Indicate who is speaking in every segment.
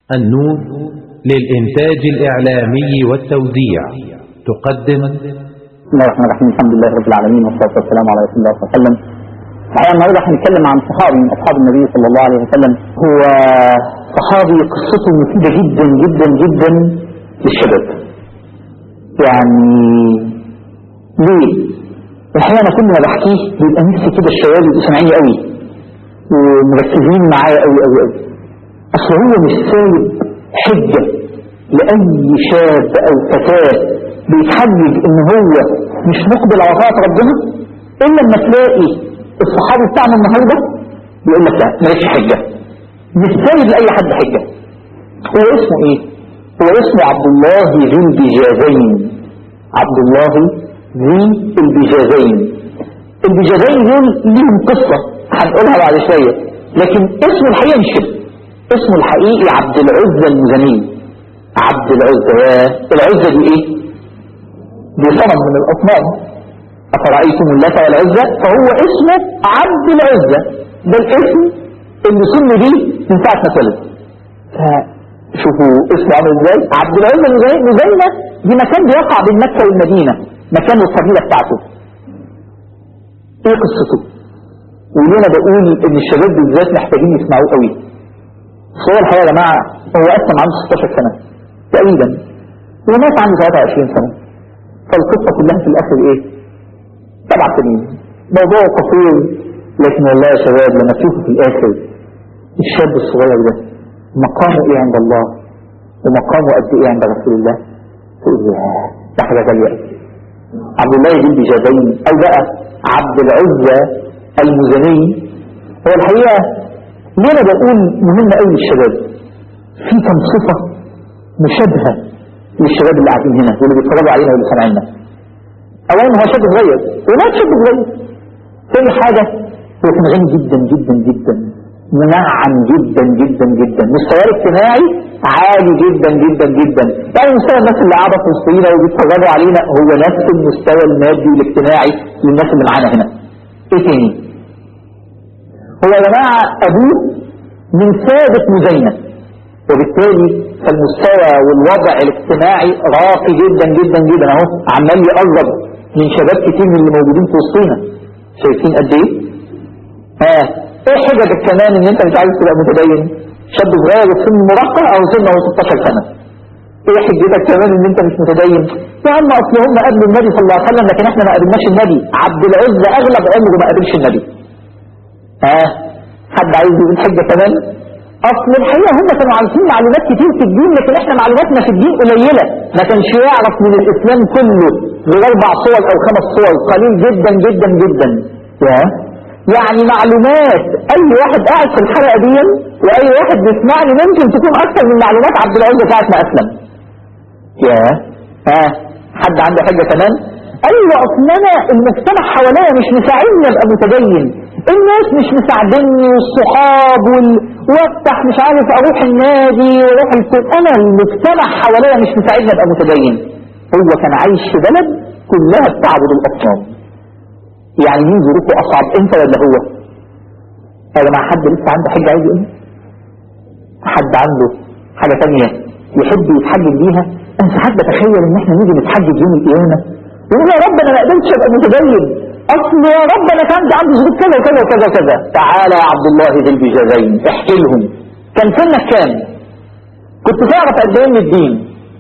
Speaker 1: النون للإنتاج الإعلامي والتوزيع تقدم
Speaker 2: بسم الله الرحمن الرحيم الحمد لله رب العالمين والصلاه والسلام على رسول الله صلى الله عليه وسلم. الحقيقه النهارده هنتكلم عن صحابي من اصحاب النبي صلى الله عليه وسلم هو صحابي قصته مفيده جدا جدا جدا للشباب. يعني ليه؟ الحقيقه انا كل ما بحكيه بيبقى نفسي كده الشباب يبقوا سامعيني قوي ومركزين معايا قوي قوي قوي. اصل هو مش سايب حجه لاي شاب او فتاه بيتحجج ان هو مش مقبل على طاعه ربنا الا لما تلاقي الصحابي بتاعنا النهارده يقول لك لا مالكش حجه مش سايب لاي حد حجه هو اسمه ايه؟ هو اسمه عبد الله ذي البجازين عبد الله ذي البجازين البجازين دول ليهم قصه هنقولها بعد شويه لكن اسمه الحقيقي مش كده اسمه الحقيقي عبد العزة المزني عبد العزة العزة دي ايه دي صنم من الاصنام افرأيتم اللات والعزة فهو اسمه عبد العزة ده الاسم اللي سمي بيه من ساعة ما اتولد فشوفوا اسمه عامل ازاي عبد العزة المزينة دي مكان بيقع بين مكة والمدينة مكان القبيلة بتاعته ايه قصته وليه انا بقول ان الشباب بالذات محتاجين يسمعوه قوي هو الحقيقة يا جماعة هو أسلم عنده 16 سنة تقريبا ومات عنده 23 سنة فالقصة كلها في الآخر إيه؟ سبع سنين موضوع قصير لكن والله يا شباب لما تشوفوا في الآخر الشاب الصغير ده مقامه إيه عند الله ومقامه قد إيه عند رسول الله تقول ياه ده حاجة غالية عبد الله بن بجابين أو بقى عبد العزة المزني هو الحقيقة ليه انا بقول مهم قوي للشباب في كم صفة مشابهة للشباب اللي قاعدين هنا واللي بيتفرجوا علينا واللي سامعيننا اولا هو شاب صغير ومات شاب صغير تاني حاجة هو كان غني جدا جدا جدا منعم جدا جدا جدا مستواه الاجتماعي عالي جدا جدا جدا يعني مستوى الناس اللي قاعده في وسطينا وبيتفرجوا علينا هو نفس المستوى المادي والاجتماعي للناس اللي معانا هنا ايه تاني هو يا جماعة أبوه من سادة مزينة وبالتالي فالمستوى والوضع الاجتماعي راقي جدا جدا جدا اهو عمال يقرب من شباب كتير من اللي موجودين في وسطينا شايفين قد ايه؟ ها ايه حججك كمان ان انت مش عايز تبقى متدين؟ شاب صغير في سن مراهقة او سن 16 سنة ايه حجتك كمان ان انت مش متدين؟ يا عم اصل هم قابلوا النبي صلى الله عليه وسلم لكن احنا ما قابلناش النبي عبد العزة اغلب عمره ما قابلش النبي ها حد عايز يقول حجة كمان اصل الحقيقة هم كانوا عارفين معلومات كتير في الدين لكن احنا معلوماتنا في الدين قليلة ما كانش يعرف من الاسلام كله غير اربع صور او خمس صور قليل جدا جدا جدا يا يعني معلومات اي واحد قاعد في الحلقة دي واي واحد بيسمعني ممكن تكون اكثر من معلومات عبد العزة ساعة ما اسلم يا ها حد عنده حاجة كمان ايوه اصلنا المجتمع حواليا مش مساعدني ابقى متدين الناس مش مساعدني والصحاب وال... وافتح مش عارف اروح النادي واروح الكل انا المجتمع حواليا مش مساعدني ابقى متدين هو كان عايش في بلد كلها بتعبد الاصنام يعني مين ظروفه اصعب انت ولا هو يا جماعه حد لسه عنده حاجه عايز يقول حد عنده حاجه ثانيه يحب يتحجج بيها انا ساعات بتخيل ان احنا نيجي نتحجج يوم القيامه يقول يا رب انا ما قدرتش ابقى متدين اصل يا رب انا كان عندي ظروف كذا وكذا وكذا وكذا تعالى يا عبد الله ذي البجازين احكي لهم كان سنك كام كنت تعرف قد ايه من الدين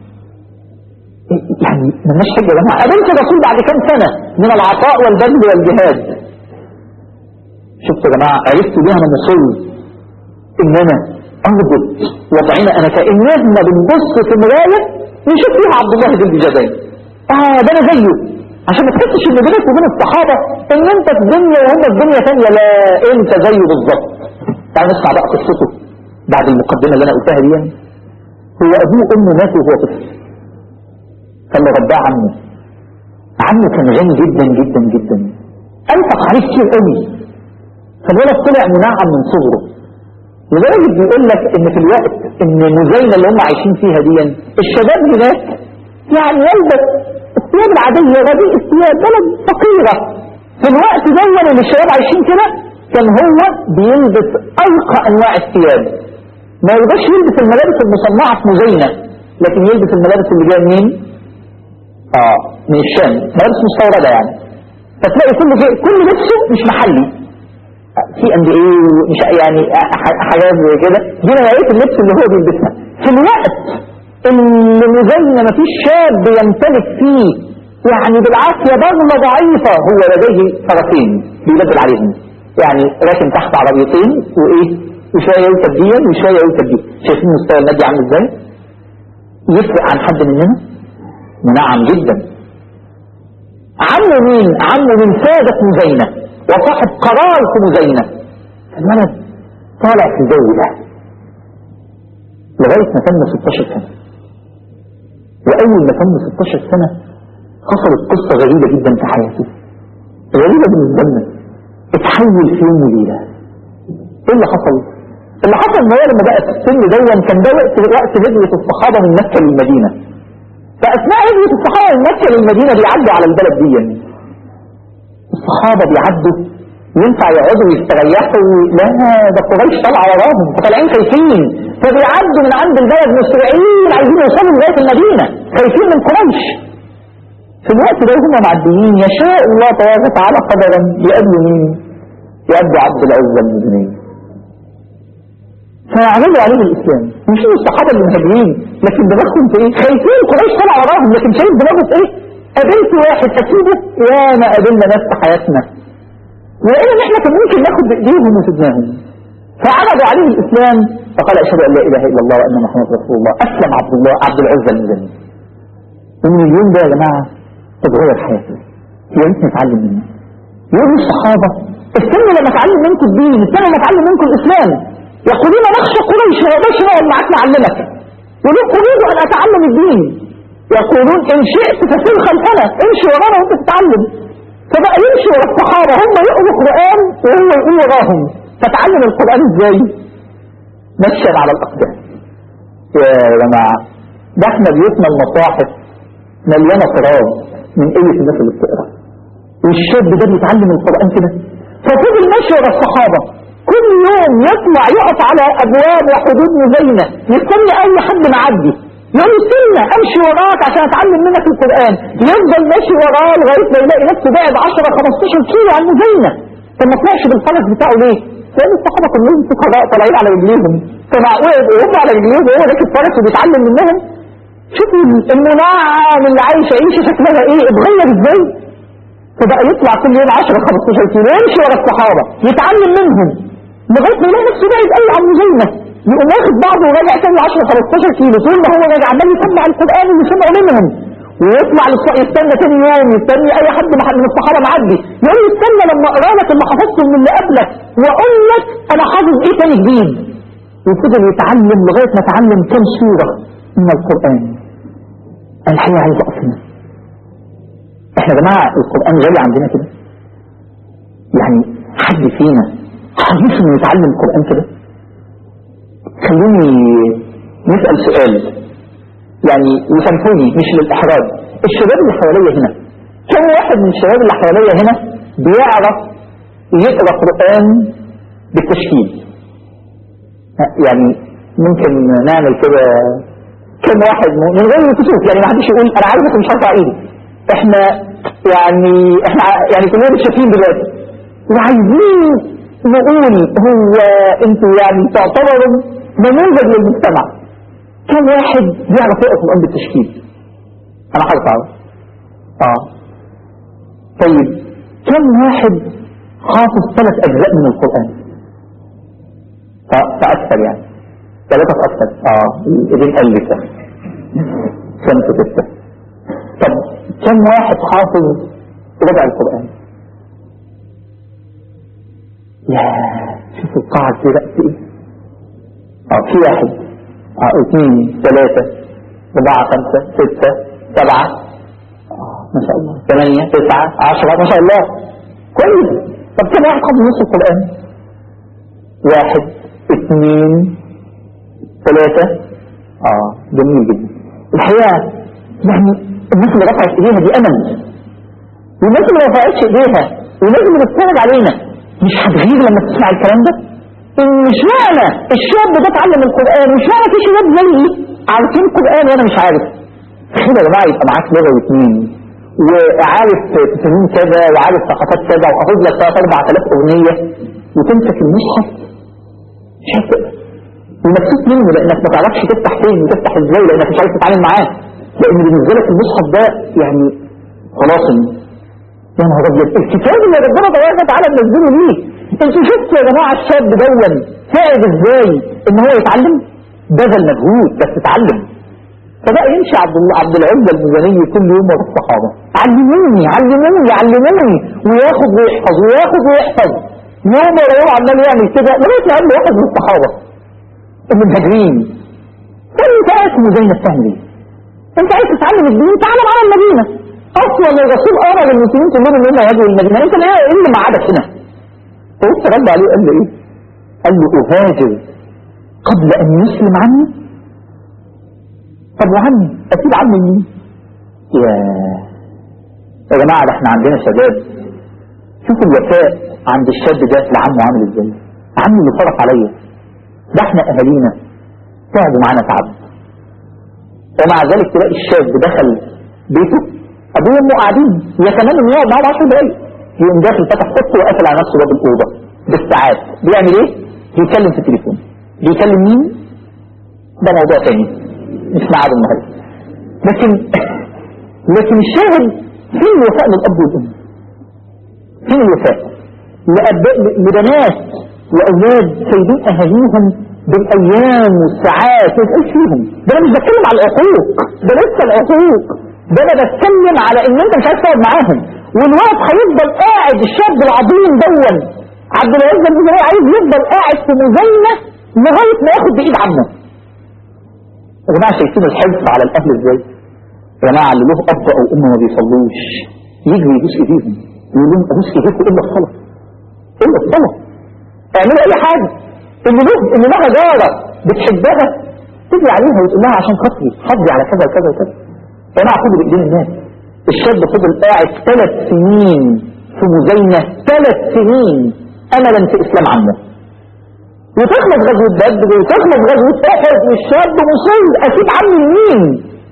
Speaker 2: يعني مالناش حاجه يا جماعه قابلت الرسول بعد كام سنه من العطاء والبذل والجهاد شفتوا يا جماعه عرفت ليه انا مصر ان انا اربط وضعنا انا كاننا بنبص في مرايه نشوف فيها عبد الله ذي البجازين اه ده انا زيه عشان ما تحسش ان بينك وبين الصحابه ان انت في دنيا وهم في دنيا ثانيه لا انت زيه بالظبط تعال نسمع بقى قصته بعد المقدمه اللي انا قلتها دي هو ابوه وامه ماتوا وهو طفل فاللي رباه عمه عمه كان غني جدا جدا جدا انفق عليه كتير قوي فالولد طلع منعم من صغره لذلك بيقول لك ان في الوقت ان مزينه اللي هم عايشين فيها دي الشباب هناك يعني يلبس الثياب العادية رديء الثياب بلد فقيرة في الوقت ده اللي الشباب عايشين كده كان هو بيلبس أرقى أنواع الثياب ما يرضاش يلبس الملابس المصنعة في مزينة لكن يلبس الملابس اللي جايه منين؟ اه من الشام ملابس مستوردة يعني فتلاقي كل جاي كل لبسه مش محلي في قد ايه مش يعني ح- حاجات زي كده دي نوعيه اللبس اللي هو بيلبسها في الوقت اللي مزينة مفيش شاب يمتلك فيه يعني بالعافية بغلة ضعيفة هو لديه فرسين بيبدل عليهم يعني راكن تحت عربيتين وايه وشوية يركب دي وشوية يركب دي شايفين مستوى المادي عامل ازاي يفرق عن حد مننا نعم جدا عمه مين عمه من سادة مزينة وصاحب قرار في مزينة الولد طالع في الجو ده لغاية ما تم 16 سنة وأول ما تم 16 سنة حصلت قصة غريبة جدا في حياته غريبة بالنسبة لنا اتحول في يوم وليلة ايه اللي حصل؟ اللي حصل ان هو لما بقى في السن دون كان ده وقت وقت هجرة الصحابة من مكة للمدينة فأثناء هجرة الصحابة من مكة للمدينة بيعدوا على البلد دي يعني. الصحابة بيعدوا ينفع يقعدوا يستريحوا لا ده قريش طالعة وراهم فطالعين خايفين فبيعدوا من عند البلد مسرعين عايزين يوصلوا لغاية المدينة خايفين من قريش في الوقت ده هم معديين يشاء الله تبارك وتعالى قدرا يقابلوا مين؟ يقابلوا عبد العزة المدني فيعرضوا عليه الإسلام مش الصحابة المهاجرين لكن دماغهم في إيه؟ خايفين قريش طلع وراهم لكن شايف دماغه في إيه؟ قابلت واحد أسيبه يا ما قابلنا ناس في حياتنا ولقينا إن إحنا كان ممكن ناخد بإيديهم وسيبناهم فعرضوا عليه الإسلام فقال أشهد أن لا إله إلا الله وأن محمد رسول الله أسلم عبد الله عبد العزة المدني ومن اليوم ده يا جماعة تتغير حياته يا ريت نتعلم منه يقول الصحابة استنوا لما اتعلم منكم الدين استنوا لما اتعلم منكم الإسلام يقولون نخشى قريش ما يقدرش نقعد معاك نعلمك يقولون أريد أن أتعلم الدين يقولون إن شئت فسير خلفنا امشي ورانا وأنت تتعلم فبقى يمشي ورا الصحابة هم يقروا القرآن وهو يقول وراهم فتعلم القرآن ازاي؟ مشيا على الأقدام يا جماعة ده احنا بيوتنا المصاحف مليانة تراب من قلة الناس اللي بتقرا والشاب ده بيتعلم القرآن كده ففضل ماشي ورا الصحابة كل يوم يطلع يقف على أبواب وحدود مزينة يستني أي حد معدي يقول له استنى امشي وراك عشان اتعلم منك القرآن يفضل ماشي وراه لغاية ما يلاقي نفسه بعد 10 15 كيلو عن مزينة طب ما طلعش بالفلك بتاعه ليه؟ لأن الصحابة كلهم فقراء طالعين على رجليهم فمعقول وهم على رجليهم وهو راكب فرس وبيتعلم منهم شوفوا المنعم اللي عايش عيشة شكلها ايه اتغير ازاي فبقى يطلع كل يوم 10 15 كيلو يمشي ورا الصحابة يتعلم منهم لغاية ما يلاقي نفسه بعيد قوي عن مزينة يقوم واخد بعضه وراجع تاني 10 15 كيلو طول ما هو راجع عمال يسمع القرآن اللي سمعه منهم ويطلع للص... يستنى تاني يوم يستني اي حد من الصحابة معدي يقول له استنى لما اقرا لك اللي حفظته من اللي قبلك واقول لك انا حافظ ايه تاني جديد وفضل يتعلم لغاية ما اتعلم كم سورة من القرآن الحقيقة عايز أقسم احنا يا جماعة القرآن غالي عندنا كده يعني حد فينا حريص انه يتعلم القرآن كده خلوني نسأل سؤال يعني وسامحوني مش للإحراج الشباب اللي حواليا هنا كم واحد من الشباب اللي حواليا هنا بيعرف يقرأ قرآن بالتشكيل يعني ممكن نعمل كده كم واحد من غير الكسوف يعني ما حدش يقول انا عايزك مش هرفع ايدي احنا يعني احنا يعني كلنا شايفين دلوقتي وعايزين نقول هو انتوا يعني تعتبروا نموذج للمجتمع كم واحد بيعرف يقرا القران بالتشكيل انا هرفع اه طيب كم واحد حافظ ثلاث اجزاء من القران فاكثر يعني ثلاثة أكثر اه ايدين قلت خمسة ستة طب كم واحد حافظ ربع القرآن يا شوف القاعة دي رأس ايه اه في واحد اه اثنين ثلاثة أربعة خمسة ستة سبعة آه ما شاء الله ثمانية تسعة عشرة ما شاء الله كويس طب كم واحد حافظ نص القرآن واحد اثنين ثلاثة اه جميل جدا الحقيقة يعني الناس اللي رفعت ايديها دي امل والناس اللي ما رفعتش ايديها والناس اللي بتتفرج علينا مش هتغير لما تسمع الكلام ده ان مش معنى الشاب ده اتعلم القرآن مش معنى في شباب زيي عارفين القرآن وانا مش عارف تخيل يا جماعة يبقى معاك لغة واثنين وعارف فنون كذا وعارف ثقافات كذا وحافظ لك 3 4000 اغنية وتمسك المصحف مش هتقدر ومكسوف منه لانك ما تعرفش تفتح فين وتفتح ازاي لانك مش عارف تتعامل معاه لان بالنسبه لك المصحف ده يعني خلاص يا نهار ابيض الكتاب اللي ربنا تبارك وتعالى منزله ليه انتوا شفتوا يا جماعه الشاب دون ساعد ازاي ان هو يتعلم بذل مجهود بس اتعلم فبقى يمشي عبد الله عبد العزة المزني كل يوم ورا الصحابه علموني علموني علموني وياخد ويحفظ وياخد ويحفظ يوم ورا يوم عمال يعمل كده لغايه ما قال له واحد من الصحابه المهاجرين قال انت عايز مزينة تعمل ايه؟ انت عايز تتعلم الدين تعالى معانا المدينه اصلا الرسول امر المسلمين كلهم ان هم يهاجروا المدينه انت ليه ايه اللي معادك هنا؟ فبص رد عليه قال له ايه؟ قال له اهاجر قبل ان يسلم عني طب وعمي اسيب عمي مين؟ يا يا جماعه ده احنا عندنا شباب شوفوا الوفاء عند الشاب ده لعمه عامل ازاي عمي اللي صرف عليا ده احنا اهالينا تعبوا معانا تعب ومع ذلك تلاقي الشاب دخل بيته ابوه وامه قاعدين يتمنى انه يقعد معاهم 10 دقايق يقوم داخل فتح خطه وقافل على نفسه باب الاوضه بالساعات بيعمل ايه؟ بيتكلم في التليفون بيكلم مين؟ ده موضوع تاني مش ميعاد النهارده لكن لكن الشاهد فين الوفاء للاب والام؟ فين الوفاء؟ لأب- لبنات وأولاد سايبين أهاليهم بالأيام والساعات ما يبقاش فيهم ده أنا مش بتكلم على العقوق ده لسه العقوق ده أنا بتكلم على إن أنت مش عايز تقعد معاهم والوقت هيفضل قاعد الشاب العظيم دون عبد العزيز المزني عايز يفضل قاعد في مزينة لغاية ما ياخد بإيد عمه يا جماعة شايفين الحرص على الأهل إزاي؟ يا جماعة اللي له أب أو أم ما بيصلوش يجري يبوس إيديهم يقول لهم أبوس إيديكم إلا الصلاة إلا الصلاة اعملوا أي حاجة اللي له اللي لها جارة بتحبها تجري عليها وتقول لها عشان خاطري حضي على كذا وكذا وكذا يا جماعة خدوا بإيدين الناس الشاب فضل قاعد ثلاث سنين في مزينة ثلاث سنين أملا في إسلام عمه وتخلص غزوة بدر وتخلص غزوة أحد والشاب مصر أسيب عمي لمين؟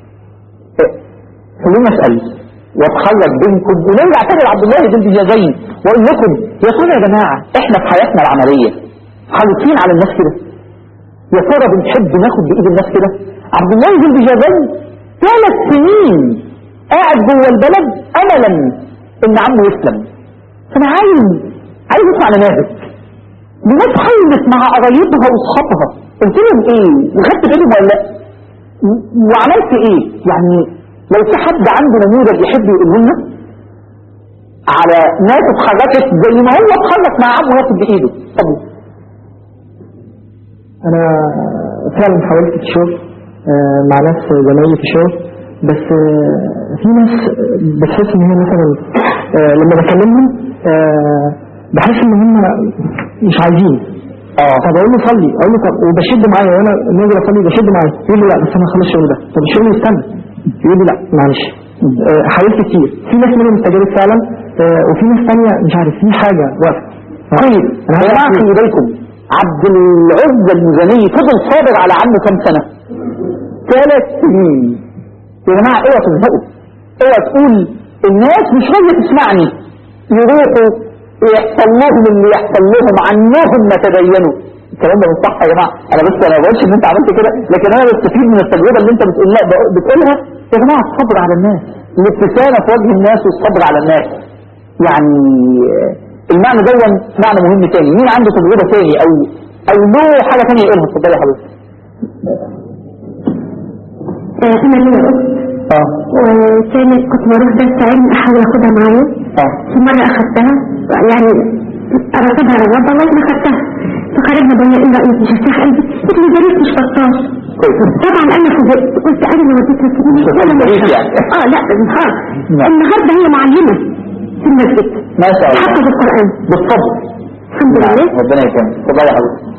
Speaker 2: خلونا اسال واتخرج بينكم ونرجع تاني لعبد الله بن جزين واقول لكم يا ترى يا جماعه احنا في حياتنا العمليه حريصين على الناس كده يا ترى بنحب ناخد بايد الناس كده عبد الله بن جزين ثلاث سنين قاعد جوه البلد املا ان عمه يسلم فانا عايز عايز اسمع نماذج لناس حلت مع قرايبها واصحابها قلت لهم ايه وخدت بايدهم ولا لا وعملت ايه يعني لو في حد عنده نموذج يحب يقول لنا على ناس اتحركت زي ما هو اتحرك مع عمه ياخد بايده طب
Speaker 3: انا فعلا حاولت في الشغل آه، مع ناس زمايلي في الشغل بس آه، في ناس بتحس ان هي مثلا آه، لما بكلمهم آه، بحس ان هم مش عايزين
Speaker 2: اه
Speaker 3: طب اقول له صلي اقول له طب وبشد معايا وانا نازل اصلي بشد معايا يقول لي لا بس انا هخلص الشغل ده طب الشغل يستنى يقول لي لا معلش آه، حاولت كتير في ناس منهم استجابت فعلا آه، وفي ناس ثانيه مش عارف في حاجه واقفه
Speaker 2: طيب
Speaker 3: أنا
Speaker 2: يا
Speaker 3: عايز
Speaker 2: جماعه
Speaker 3: أقول-
Speaker 2: خلي بالكم عبد العزة المزني فضل صابر على عمه كام سنه؟ ثلاث سنين يا جماعه اوعى تزهقوا اوعى تقول الناس مش راضيه تسمعني يروحوا يحصل لهم اللي يحصل لهم عنهم ما تبينوا الكلام ده مش صح يا جماعه انا بس انا ما بقولش ان انت عملت كده لكن انا بستفيد من التجربه اللي انت بتقول لا بتقولها يا جماعه الصبر على الناس الابتسامه في وجه الناس والصبر على الناس يعني المعنى ده معنى مهم تاني مين عنده تجربه تاني او او له حاجه تانية يقولها اتفضلي يا حبيبتي
Speaker 4: أنا ليا أخت
Speaker 2: اه
Speaker 4: وكانت كنت بروح درس علم أحاول أخدها معايا
Speaker 2: اه
Speaker 4: في مرة أخدتها يعني أرغبها رغبة لغاية ما أخدتها فخرجنا بيا إيه رأيك مش هفتح قلبي قلت له درست مش بطاش
Speaker 2: كويس
Speaker 4: طبعا أنا فوجئت قلت أنا اللي وديتها في
Speaker 2: مش هتدريس يعني.
Speaker 4: اه لا اه
Speaker 2: نعم.
Speaker 4: النهارده هي معلمة في المسجد
Speaker 2: ما شاء الله
Speaker 4: حفظ القرآن
Speaker 2: بالصبر
Speaker 4: الحمد لله
Speaker 2: ربنا يكرمك اتفضلي يا حبيبتي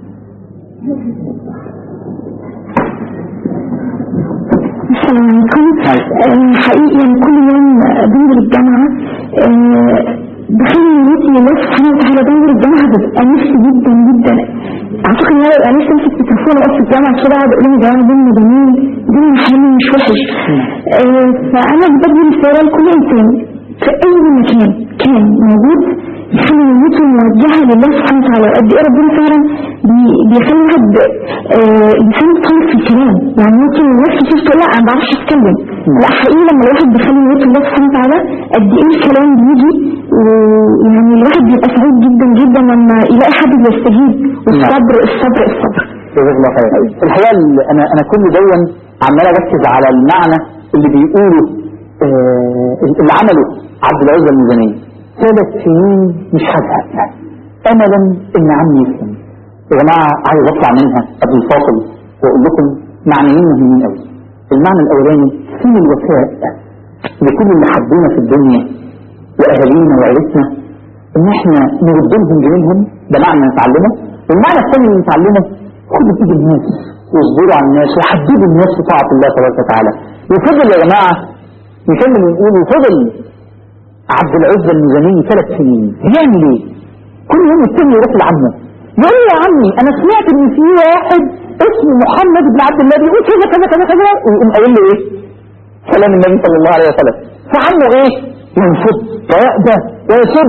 Speaker 4: السلام عليكم آه، حقيقي أنا كل يوم بنزل الجامعة آه، بخلي نيتي لله سبحانه وتعالى بنزل الجامعة ببقى نفسي جدا جدا اعتقد ان انا يعني امسك التليفون واقف في الجامعه كده اقعد اقول لهم يا جماعه دين جميل دين حلو مش وحش آه، فانا بدي رساله لكل انسان في اي مكان كان موجود يخلي نيته موجهه لله سبحانه وتعالى قد ايه ربنا فعلا بي- بيخلي الواحد آه، انسان طيب في الكلام يعني ممكن الناس كتير تقول لا انا ما بعرفش اتكلم لا حقيقي لما الواحد بيخلي نيته لله سبحانه وتعالى قد ايه الكلام بيجي ويعني الواحد بيبقى سعيد جدا جدا لما يلاقي حد بيستجيب والصبر الصبر الصبر
Speaker 2: جزاك الله خير في الحقيقه ال- انا انا كل دون عمال اركز على المعنى اللي بيقوله آه اللي عمله عبد العزة الميزانية ثلاث سنين مش هزهق املا ان عمي يسلم يا جماعه عايز اطلع منها قبل الفاصل واقول لكم معنيين مهمين قوي المعنى الاولاني فين الوفاء لكل اللي حبونا في الدنيا واهالينا وعيلتنا ان احنا نرد لهم جميلهم ده معنى نتعلمه والمعنى الثاني اللي نتعلمه خدوا بايد الناس واصبروا على الناس وحببوا الناس في طاعه الله تبارك وتعالى وفضل يا جماعه نكمل ونقول وفضل عبد العزة الميزاني ثلاث سنين يعمل ايه؟ كل يوم التاني يروح لعمه يقول له يا عمي انا سمعت ان في واحد اسمه محمد بن عبد الله بيقول كذا كذا كذا كذا ويقوم قايل له ايه؟ كلام النبي صلى الله عليه وسلم فعمه ايه؟ ينفض ويأبى ويسب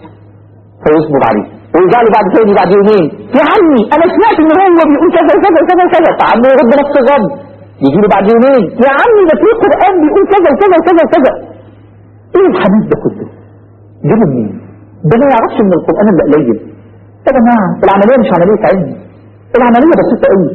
Speaker 2: فيصبر عليه ويرجع له بعد تاني بعد يومين يا عمي انا سمعت ان هو بيقول كذا وكذا وكذا وكذا فعمه يرد نفس الرد يجي له بعد يومين يا عمي ده في قران بيقول كذا وكذا وكذا وكذا ايه الحديث ده كله جابه منين ده ما يعرفش ان القران اللي قليل يا جماعه العمليه مش عمليه علم العمليه بسيطه قوي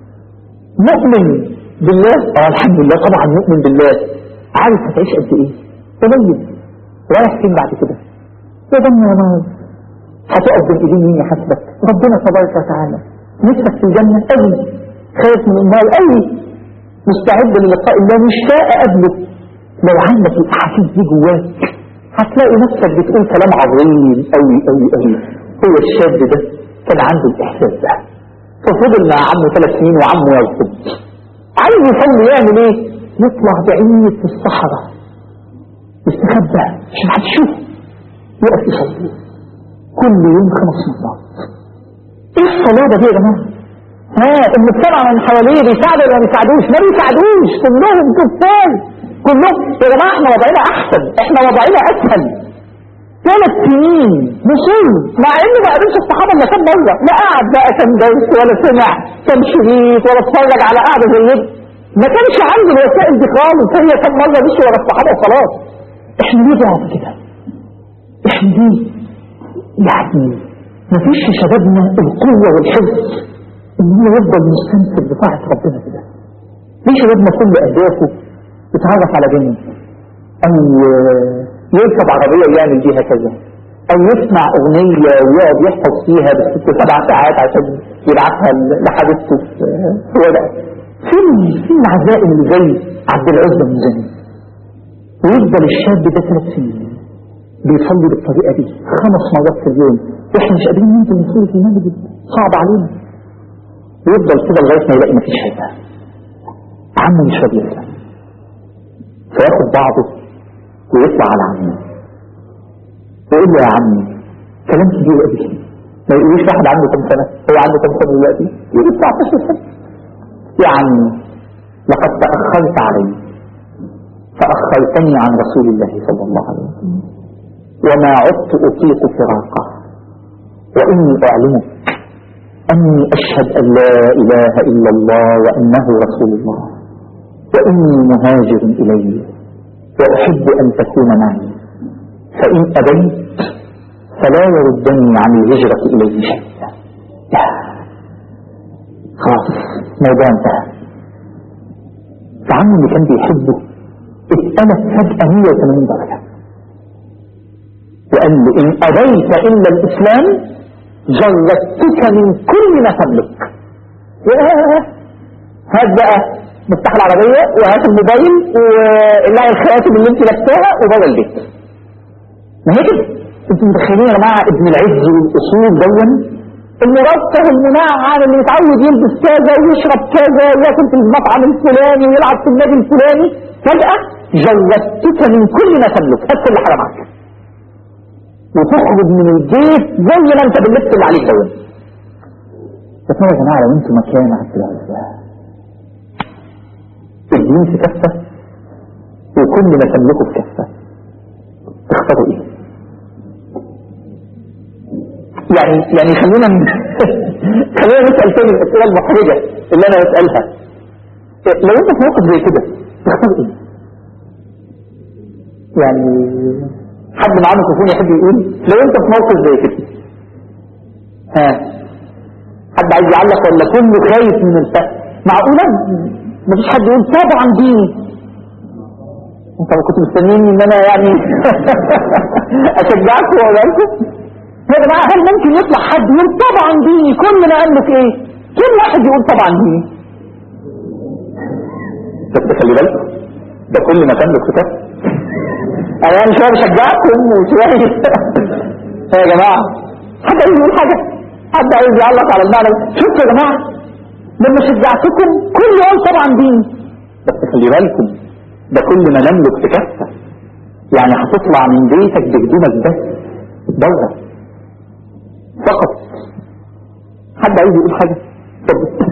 Speaker 2: مؤمن بالله اه الحمد لله طبعا مؤمن بالله عارف هتعيش قد ايه قليل رايح فين بعد كده يا دنيا يا نار هتقف بين ايدين مين يحاسبك ربنا تبارك وتعالى نفسك في الجنه قوي خايف من النار قوي مستعد للقاء الله مشتاق قبله لو عندك الاحاسيس دي جواك هتلاقي نفسك بتقول كلام عظيم قوي قوي قوي هو الشاب ده كان عنده الاحساس ده ففضل مع عمه ثلاث سنين وعمه يرفض عايز يصلي يعمل ايه؟ يطلع بعيد في الصحراء يستخبى عشان محدش يشوفه يقف يصلي كل يوم خمس مرات ايه الصلاه ده يا جماعه؟ ها المجتمع من حواليه بيساعدوا ولا ما بيساعدوش؟ ما بيساعدوش كلهم كفار كلهم يا جماعه احنا وضعنا احسن احنا وضعنا اسهل ثلاث سنين مصر مع انه ما قابلش الصحابه الا كام مره لا قعد بقى كان درس ولا سمع كان شريط ولا اتفرج على قعده زي دي ما كانش عنده الوسائل دي خالص هي كام مره مشي ورا الصحابه وخلاص احنا ليه ضعف كده؟ احنا ليه؟ يعني ما فيش في شبابنا القوه والحرص ان هو يفضل مستمسك بطاعه ربنا كده ليه شبابنا كل اهدافه يتعرف على بنت او يركب عربية ويعمل بيها كذا او يسمع اغنية ويقعد يحفظ فيها بست سبع ساعات عشان يبعتها لحبيبته في ورقة فين فين العزائم اللي زي عبد العزة المزني ويفضل الشاب ده ثلاث سنين بيصلي بالطريقة دي خمس مرات في اليوم واحنا مش قادرين ننزل من سورة المسجد صعب علينا ويفضل كده لغاية ما يلاقي مفيش حاجة عمه مش راضي يسلم فياخد بعضه ويطلع على عمه ويقول له يا عمي كلام كبير قوي ما يقولوش واحد عنده كم سنة هو عنده كم سنة دلوقتي يقول 19 سنة يا عمي لقد تأخرت علي فأخرتني عن رسول الله صلى الله عليه وسلم وما عدت أطيق فراقه وإني أعلمك أني أشهد أن لا إله إلا الله وأنه رسول الله وإني مهاجر إليه وأحب أن تكون معي فإن أبيت فلا يردني عن الهجرة إليه شيء خلاص موضوع انتهى فعمي اللي كان بيحبه اتقلب فجأة 180 درجة وقال له إن أبيت إلا الإسلام جردتك من كل ما تملك ياه هات بقى مفتاح العربية وهات الموبايل واللعب الخواتم اللي انت لابساها وبره البيت ما هي كده انتوا متخيلين يا جماعه ابن العز والاصول دون المرفه المنعم اللي متعود يلبس كذا ويشرب كذا وياكل في المطعم الفلاني ويلعب في النادي الفلاني فجأة جردتك من كل ما تملك هات كل حاجة معاك وتخرج من البيت زي ما انت باللبس اللي عليك دون بس يا جماعة لو انتوا مكان عبد العزة الدين في كفة وكل ما تملكه في كفة تختاروا ايه يعني يعني خلينا خلينا نسأل تاني الأسئلة المحرجة اللي أنا بسألها لو أنت في موقف زي كده تختار إيه؟ يعني حد معاه ميكروفون يحب يقول لو أنت في موقف زي كده ها حد عايز يعلق ولا كله خايف من الفقر معقولة مفيش حد يقول طبعا ديني انت كنت مستنيني ان انا يعني اشجعكم ولا انتم يا جماعة هل ممكن يطلع حد يقول طبعا ديني كل ما املك ايه كل واحد يقول طبعا ديني بس خلي بالكم ده كل ما تملك في كف انا يعني شويه بشجعكم وشويه يا جماعة حد عايز يقول حاجة حد عايز يعلق على المعنى شفتوا يا جماعة لما شجعتكم كل يوم طبعا ديني بس خلي بالكم ده كل ما نملك في كفة يعني هتطلع من بيتك بهدومك بس دورة فقط حد عايز يقول حاجة اتفضل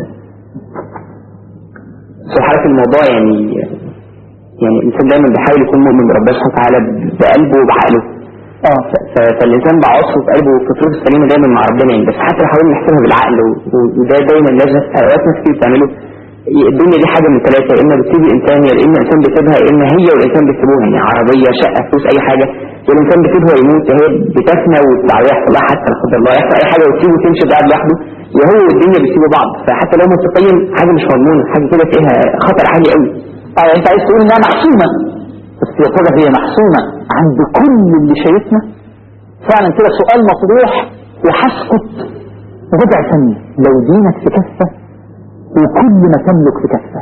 Speaker 5: في حالة الموضوع يعني يعني الإنسان دايما بيحاول يكون مؤمن بربنا سبحانه وتعالى بقلبه وبعقله
Speaker 2: اه
Speaker 5: ف- فالإنسان بعصره في قلبه وفطرته السليمة دايما مع ربنا يعني بس حتى لو حاولنا نحسبها بالعقل و- و- وده دايما لازم أوقات ناس كتير بتعمله الدنيا دي حاجة من ثلاثة يا إما بتسيب الإنسان يا إما الإنسان بيسيبها يا إما هي والإنسان بيسيبوها يعني عربية شقة فلوس أي حاجة والإنسان بيسيبها يموت يا هي بتفنى وتطلع يحصل لها حتى لا قدر الله يحصل أي حاجة وتسيبه تمشي قاعد لوحده يا هو والدنيا بيسيبوا بعض فحتى لو متقين حاجة مش مضمونة حاجة كده فيها خطر عالي قوي
Speaker 2: اه انت عايز تقول انها محسومة بس يا ترى هي محسومة عند كل اللي شايفنا فعلا كده سؤال مطروح وهسكت ربع ثانية لو دينك في كفة وكل ما تملك في كفة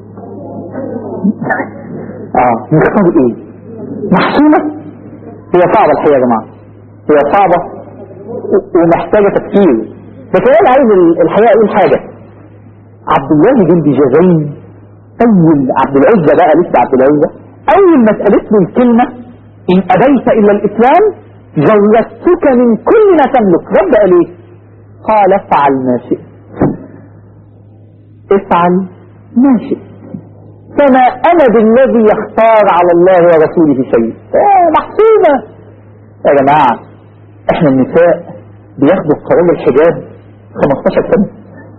Speaker 2: اه نختار ايه محسومة هي صعبة الحقيقة يا جماعة هي صعبة و- ومحتاجة تفكير لكن انا عايز ال- الحقيقة اقول حاجة عبد الله بن جزين اول عبد العزة بقى لسه عبد العزة اول ما اتقالت له الكلمة ان ابيت الا الاسلام زوجتك من كل ما تملك رد قال ايه قال افعل ما شئت افعل ما شئت فما انا بالذي يختار على الله ورسوله شيء آه محسوبة يا جماعة احنا النساء بياخدوا قرار الحجاب 15 سنة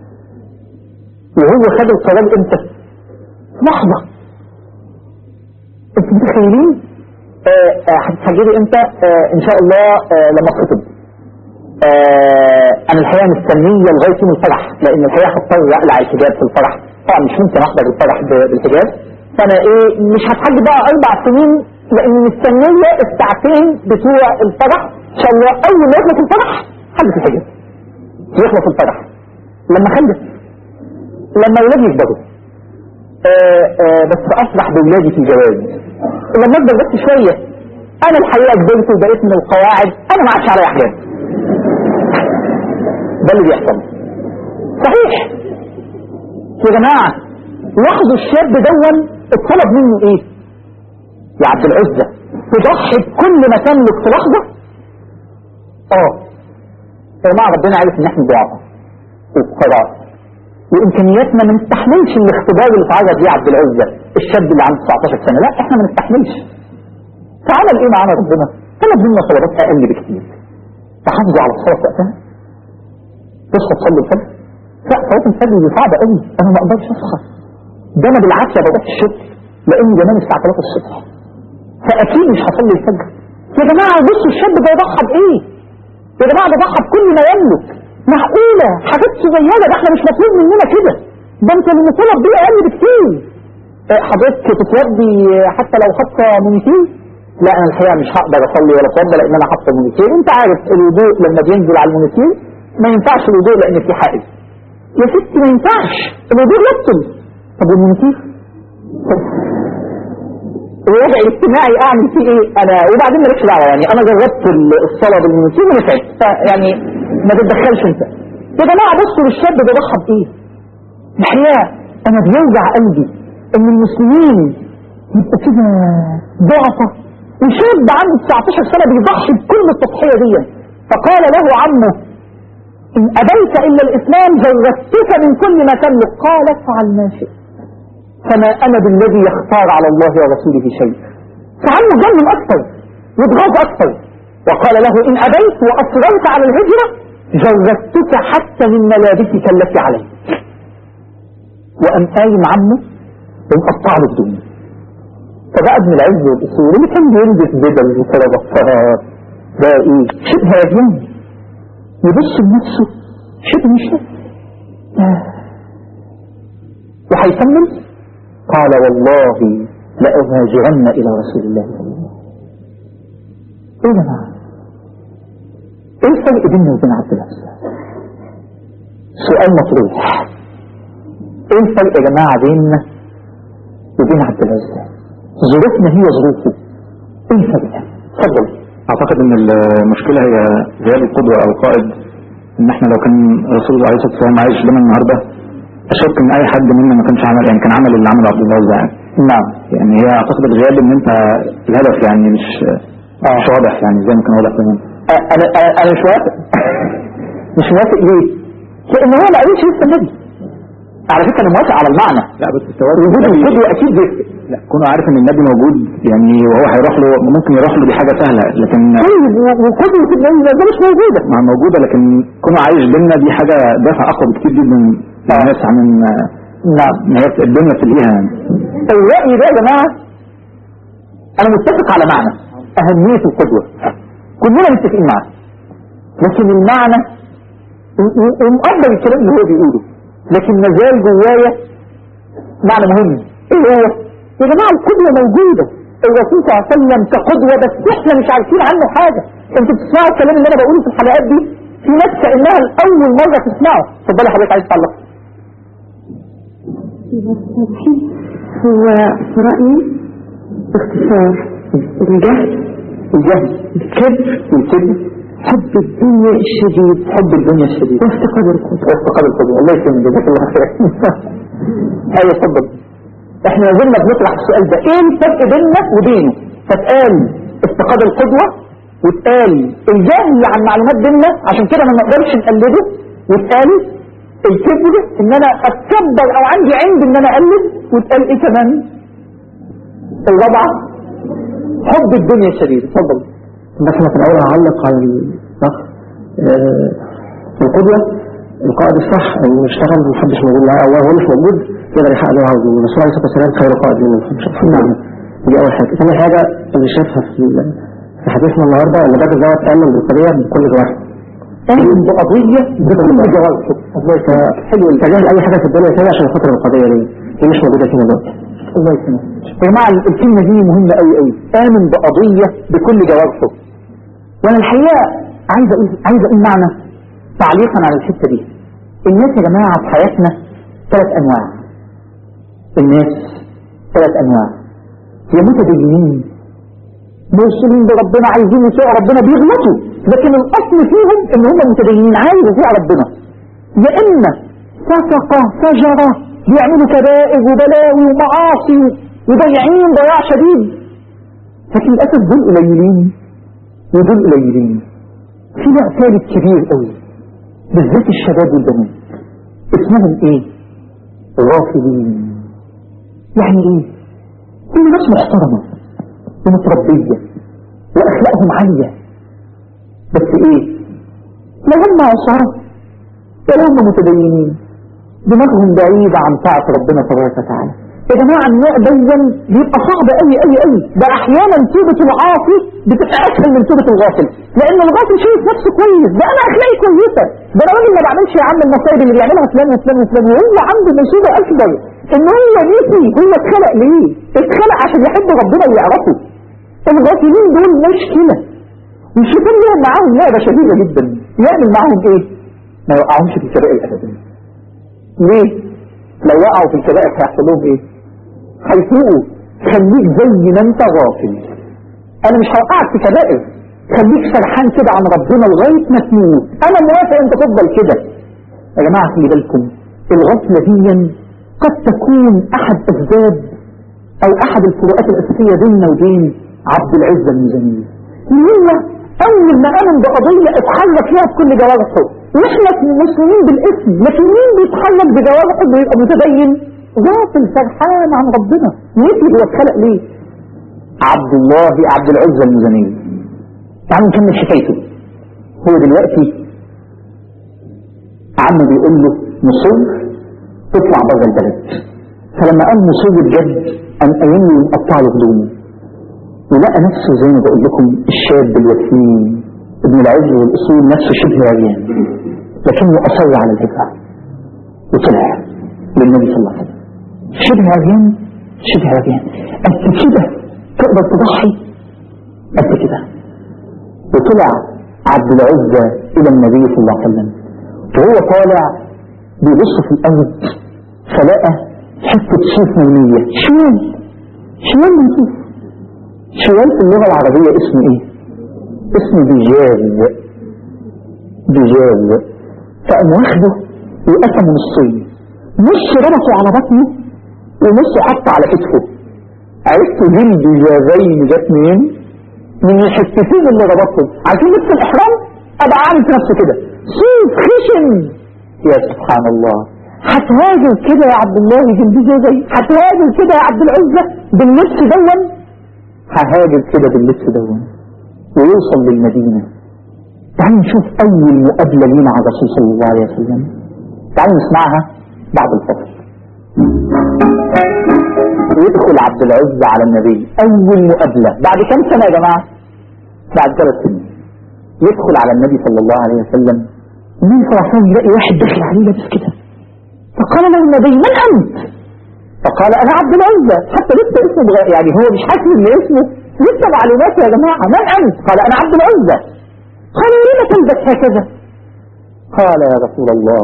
Speaker 2: وهو خد القرار امتى لحظة انتوا متخيلين آه، آه، هتسجلي امتى آه، ان شاء الله آه، لما اتخطب آه، انا الحقيقه مستنيه لغايه يوم الفرح لان الحقيقه هضطر اقلع الحجاب في الفرح طبعا مش ممكن احضر الفرح ب- بالحجاب فانا ايه مش هتحج بقى اربع سنين لان مستنيه الساعتين بتوع الفرح ان شاء الله اول ما يخلص الفرح حج في الحجاب يخلص الفرح لما خلص لما ولادي يكبروا آه، آه، بس افرح بولادي في الجواز لما اكبر بس شويه انا الحقيقه كبرت وبقيت من القواعد انا ما عادش عليا احلام ده اللي بيحصل صحيح يا جماعه لاحظوا الشاب دون اتطلب منه ايه يا عبد العزة تضحي بكل ما تملك في لحظة اه يا جماعة ربنا عارف ان احنا ضعفاء وفقراء وامكانياتنا ما نستحملش الاختبار اللي اتعرض ليه عبد العزة الشاب اللي عنده 19 سنة لا احنا ما نستحملش فعمل ايه معانا ربنا طلب منا طلبات اقل بكتير تحافظوا على الصلاة وقتها تصحى تصلي الفجر لا صلاة الفجر دي صعبة قوي انا ما اقدرش اصحى ده انا بالعافية بروح الشغل لاني بنام الساعة 3 الصبح فاكيد مش هصلي الفجر يا جماعة بصوا الشاب ده يضحى بايه يا جماعة ده ضحى بكل ما يملك معقولة حاجات صغيرة ده احنا مش مطلوب مننا كده ده انت اللي مطلب بيه اقل بكتير اه، حضرتك تتوضي حتى لو حاطه مونيتير لا انا الحقيقه مش هقدر اصلي ولا اتوضى لان انا حاطه مونيتير انت عارف الوضوء لما بينزل على المونيتير ما ينفعش الوضوء لان في حائز يا ستي ما ينفعش الوضوء يبطل طب المونيتير الوضع الاجتماعي اعمل فيه ايه انا وبعدين مالكش دعوه يعني انا جربت ال- الصلاه بالمونيتير ونفعت فيعني ما تتدخلش انت يا جماعه بصوا للشاب ده ضحى بايه الحقيقه انا بيوجع قلبي ان المسلمين يبقى كده ضعفة وشاب عنده 19 سنه بيضحي بكل التضحيه دي فقال له عمه إن أبيت إلا الإسلام زودتك من كل ما تملك قال افعل ما شئت فما أنا بالذي يختار على الله ورسوله شيء فعنه جنن أكثر وضغط أكثر وقال له إن أبيت وأصررت على الهجرة جردتك حتى من ملابسك التي عليك وأن قايم عمه ومقطع له الدنيا فبقى ابن العز والأصول اللي كان بيلبس بدل وكرافات ده ايه شبه يجنن يبص لنفسه شبه مش آه. وهيكمل قال والله لأهاجرن إلى رسول الله صلى الله عليه وسلم ايه يا جماعه ايه الفرق بيننا وبين عبد العزة سؤال مطروح ايه الفرق يا جماعة بيننا وبين عبد العزة ظروفنا هي ظروفه ايه الفرق اتفضل
Speaker 6: اعتقد ان المشكلة هي غياب القدوة او القائد ان احنا لو كان رسول الله عليه الصلاة والسلام عايش لنا النهاردة اشك ان اي حد منا ما كانش عمل يعني كان عمل اللي عمله عبد الله يعني
Speaker 2: نعم
Speaker 6: يعني هي اعتقد الغياب ان انت الهدف يعني مش مش واضح يعني زي ما كان واضح زمان
Speaker 2: أ- انا انا أنا مش موافق مش موافق ليه؟ لان هو ما قالش لسه النبي على فكره انا موافق على المعنى
Speaker 6: لا بس التوازن
Speaker 2: وجود
Speaker 6: النبي-
Speaker 2: القدوة اكيد بيفرق
Speaker 6: لا كونه عارف ان النبي موجود يعني وهو هيروح له ممكن يروح له دي حاجة سهلة لكن
Speaker 2: طيب و- وقدوة النبي ده مش موجودة
Speaker 6: مع موجودة لكن كونه عايش بينا دي حاجة دافع اقوى بكتير جدا للناس عن ان
Speaker 2: نعم
Speaker 6: إن هي الدنيا بتلقيها يعني
Speaker 2: الرأي ده يا جماعة أنا متفق على معنى أهمية القدوة كلنا متفقين معاه لكن المعنى و- و- ومقدر الكلام اللي هو بيقوله لكن مازال جوايا معنى مهم ايه هو؟ يا جماعة القدوة موجودة الرسول صلى الله عليه وسلم كقدوة بس احنا مش عارفين عنه حاجة انتوا بتسمعوا الكلام اللي انا بقوله في الحلقات دي في ناس كأنها الأول مرة تسمعه اتفضلي حضرتك عايز تعلق
Speaker 4: هو في رأيي باختصار الجهل
Speaker 2: الجهل الكبر والكبر
Speaker 4: حب الدنيا الشديد
Speaker 2: حب الدنيا الشديد
Speaker 4: وافتقاد القدر
Speaker 2: وافتقاد القدوة الله يسلمك جزاك الله خير ايوه اتفضل احنا ما زلنا بنطرح السؤال ده ايه الفرق بيننا وبينه فتقال افتقاد القدوة وتقال الجهل عن معلومات ديننا عشان كده ما نقدرش نقلده وتقال الكبر ان انا اتكبر او عندي عند ان انا اقلد وتقال ايه كمان الرابعة حب الدنيا الشديد اتفضل
Speaker 3: بس انا في الاول هعلق على الصح آه، القدوة القائد الصح انه يشتغل ومحدش موجود معاه او هو مش موجود يقدر يحقق اللي هو عاوزه والرسول عليه الصلاه والسلام خير قائد من محمد صلى الله عليه وسلم دي اول حاجه ثاني حاجه اللي شايفها في ال- في حديثنا النهارده ان الراجل دوت امن بالقضيه بكل جوارحه
Speaker 2: آمن بقضية بكل جوارحه الله يسلمك حلو
Speaker 3: تجاهل اي حاجه في الدنيا تاني عشان خاطر القضيه دي دي مش موجوده فينا دلوقتي
Speaker 2: الله يسلمك يا جماعة الكلمة دي مهمة قوي قوي آمن بقضية بكل جوارحه وأنا الحقيقة عايز أقول عايز أقول معنى تعليقا على الحتة دي الناس يا جماعة في حياتنا ثلاث أنواع الناس ثلاث أنواع يا متدينين موصولين بربنا عايزين يطيعوا ربنا بيغلطوا لكن الأصل فيهم إن هم متدينين عايز يطيع ربنا يا إما فسقة فجرة بيعملوا كبائر وبلاوي ومعاصي وضيعين ضياع شديد لكن للأسف دول قليلين ودول قليلين في نوع ثالث كبير قوي بالذات الشباب والبنات اسمهم ايه؟ غافلين يعني ايه؟ هم ناس محترمة ومتربية وأخلاقهم عالية بس ايه؟ لا هم عصارى ولا هم متدينين دماغهم بعيدة عن طاعة ربنا تبارك وتعالى يا جماعة النوع دايما بيبقى صعب قوي قوي قوي ده احيانا توبة العاصي بتبقى اسهل من توبة الغافل لان الغافل شايف نفسه كويس ده انا اخلاقي كويسة ده انا راجل ما بعملش يا عم المصايب اللي بيعملها فلان وفلان وفلان وهو عنده مصيبة اكبر ان هو نسي هو اتخلق ليه اتخلق عشان يحب ربنا ويعرفه الغافلين دول مشكلة والشيطان يعمل معاهم لعبة شديدة جدا يعمل معاهم ايه ما يوقعهمش في الكبائر ابدا ليه لو وقعوا في الكبائر هيحصل لهم ايه هيفوقوا خليك زي ما انت غافل انا مش هوقعك في كبائر خليك سرحان كده عن ربنا لغايه ما تموت انا موافق انت تفضل كده يا جماعه خلي بالكم الغفله دي قد تكون احد اسباب او احد الفروقات الاساسيه بيننا وبين عبد العزه الميزانيه اللي هو اول ما امن بقضيه اتحلق فيها بكل جوارحه واحنا مسلمين بالاسم لكن مين بيتحلق بجوارحه بيبقى متدين غافل سرحان عن ربنا نسي هو اتخلق ليه عبد الله عبد العزة المزني تعالوا نكمل حكايته هو دلوقتي عمه بيقول له مصر اطلع بره البلد فلما قال مصر بجد قام قايم له مقطع له هدومه ولقى نفسه زي ما بقول لكم الشاب الوسيم ابن العز والاصول نفسه شبه عريان لكنه اصر على الهجره وطلع للنبي صلى الله عليه وسلم شبه عريان شبه عريان قد كده تقدر تضحي قد كده وطلع عبد العزة إلى النبي صلى الله عليه وسلم وهو طالع بيبص في الأرض فلقى حتة صوف مونية شوال شوال منصوف شوال في اللغة العربية اسمه ايه؟ اسمه بجاز بجاز فقام واخده وقسمه نصين نص ربطه على بطنه ونص حطه على كتفه عرفتوا جلد جازين جت منين؟ من الحتتين اللي ربطهم عارفين لبس الاحرام ابقى عامل في نفسه كده صوف خشن يا سبحان الله هتهاجر كده يا عبد الله جلد جازين هتهاجر كده يا عبد العزة باللبس دون ههاجر كده باللبس دون ويوصل للمدينة تعالوا نشوف أول مقابلة ليه مع الرسول صلى الله عليه وسلم تعالوا نسمعها بعد الفصل ويدخل عبد العز على النبي أول مقابلة بعد كم سنة يا جماعة بعد ثلاث سنين يدخل على النبي صلى الله عليه وسلم النبي صلى الله عليه وسلم يلاقي واحد داخل عليه لابس كده فقال له النبي من أنت فقال أنا عبد العزة حتى لسه اسمه بغير يعني هو مش حاسس إن اسمه لسه معلومات يا جماعة من أنت قال أنا عبد العزة قال لما تلبس هكذا قال يا رسول الله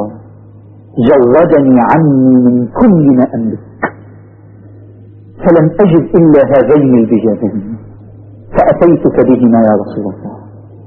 Speaker 2: جردني عني من كل ما أملك فلم أجد إلا هذين البجادين فأتيتك بهما يا رسول الله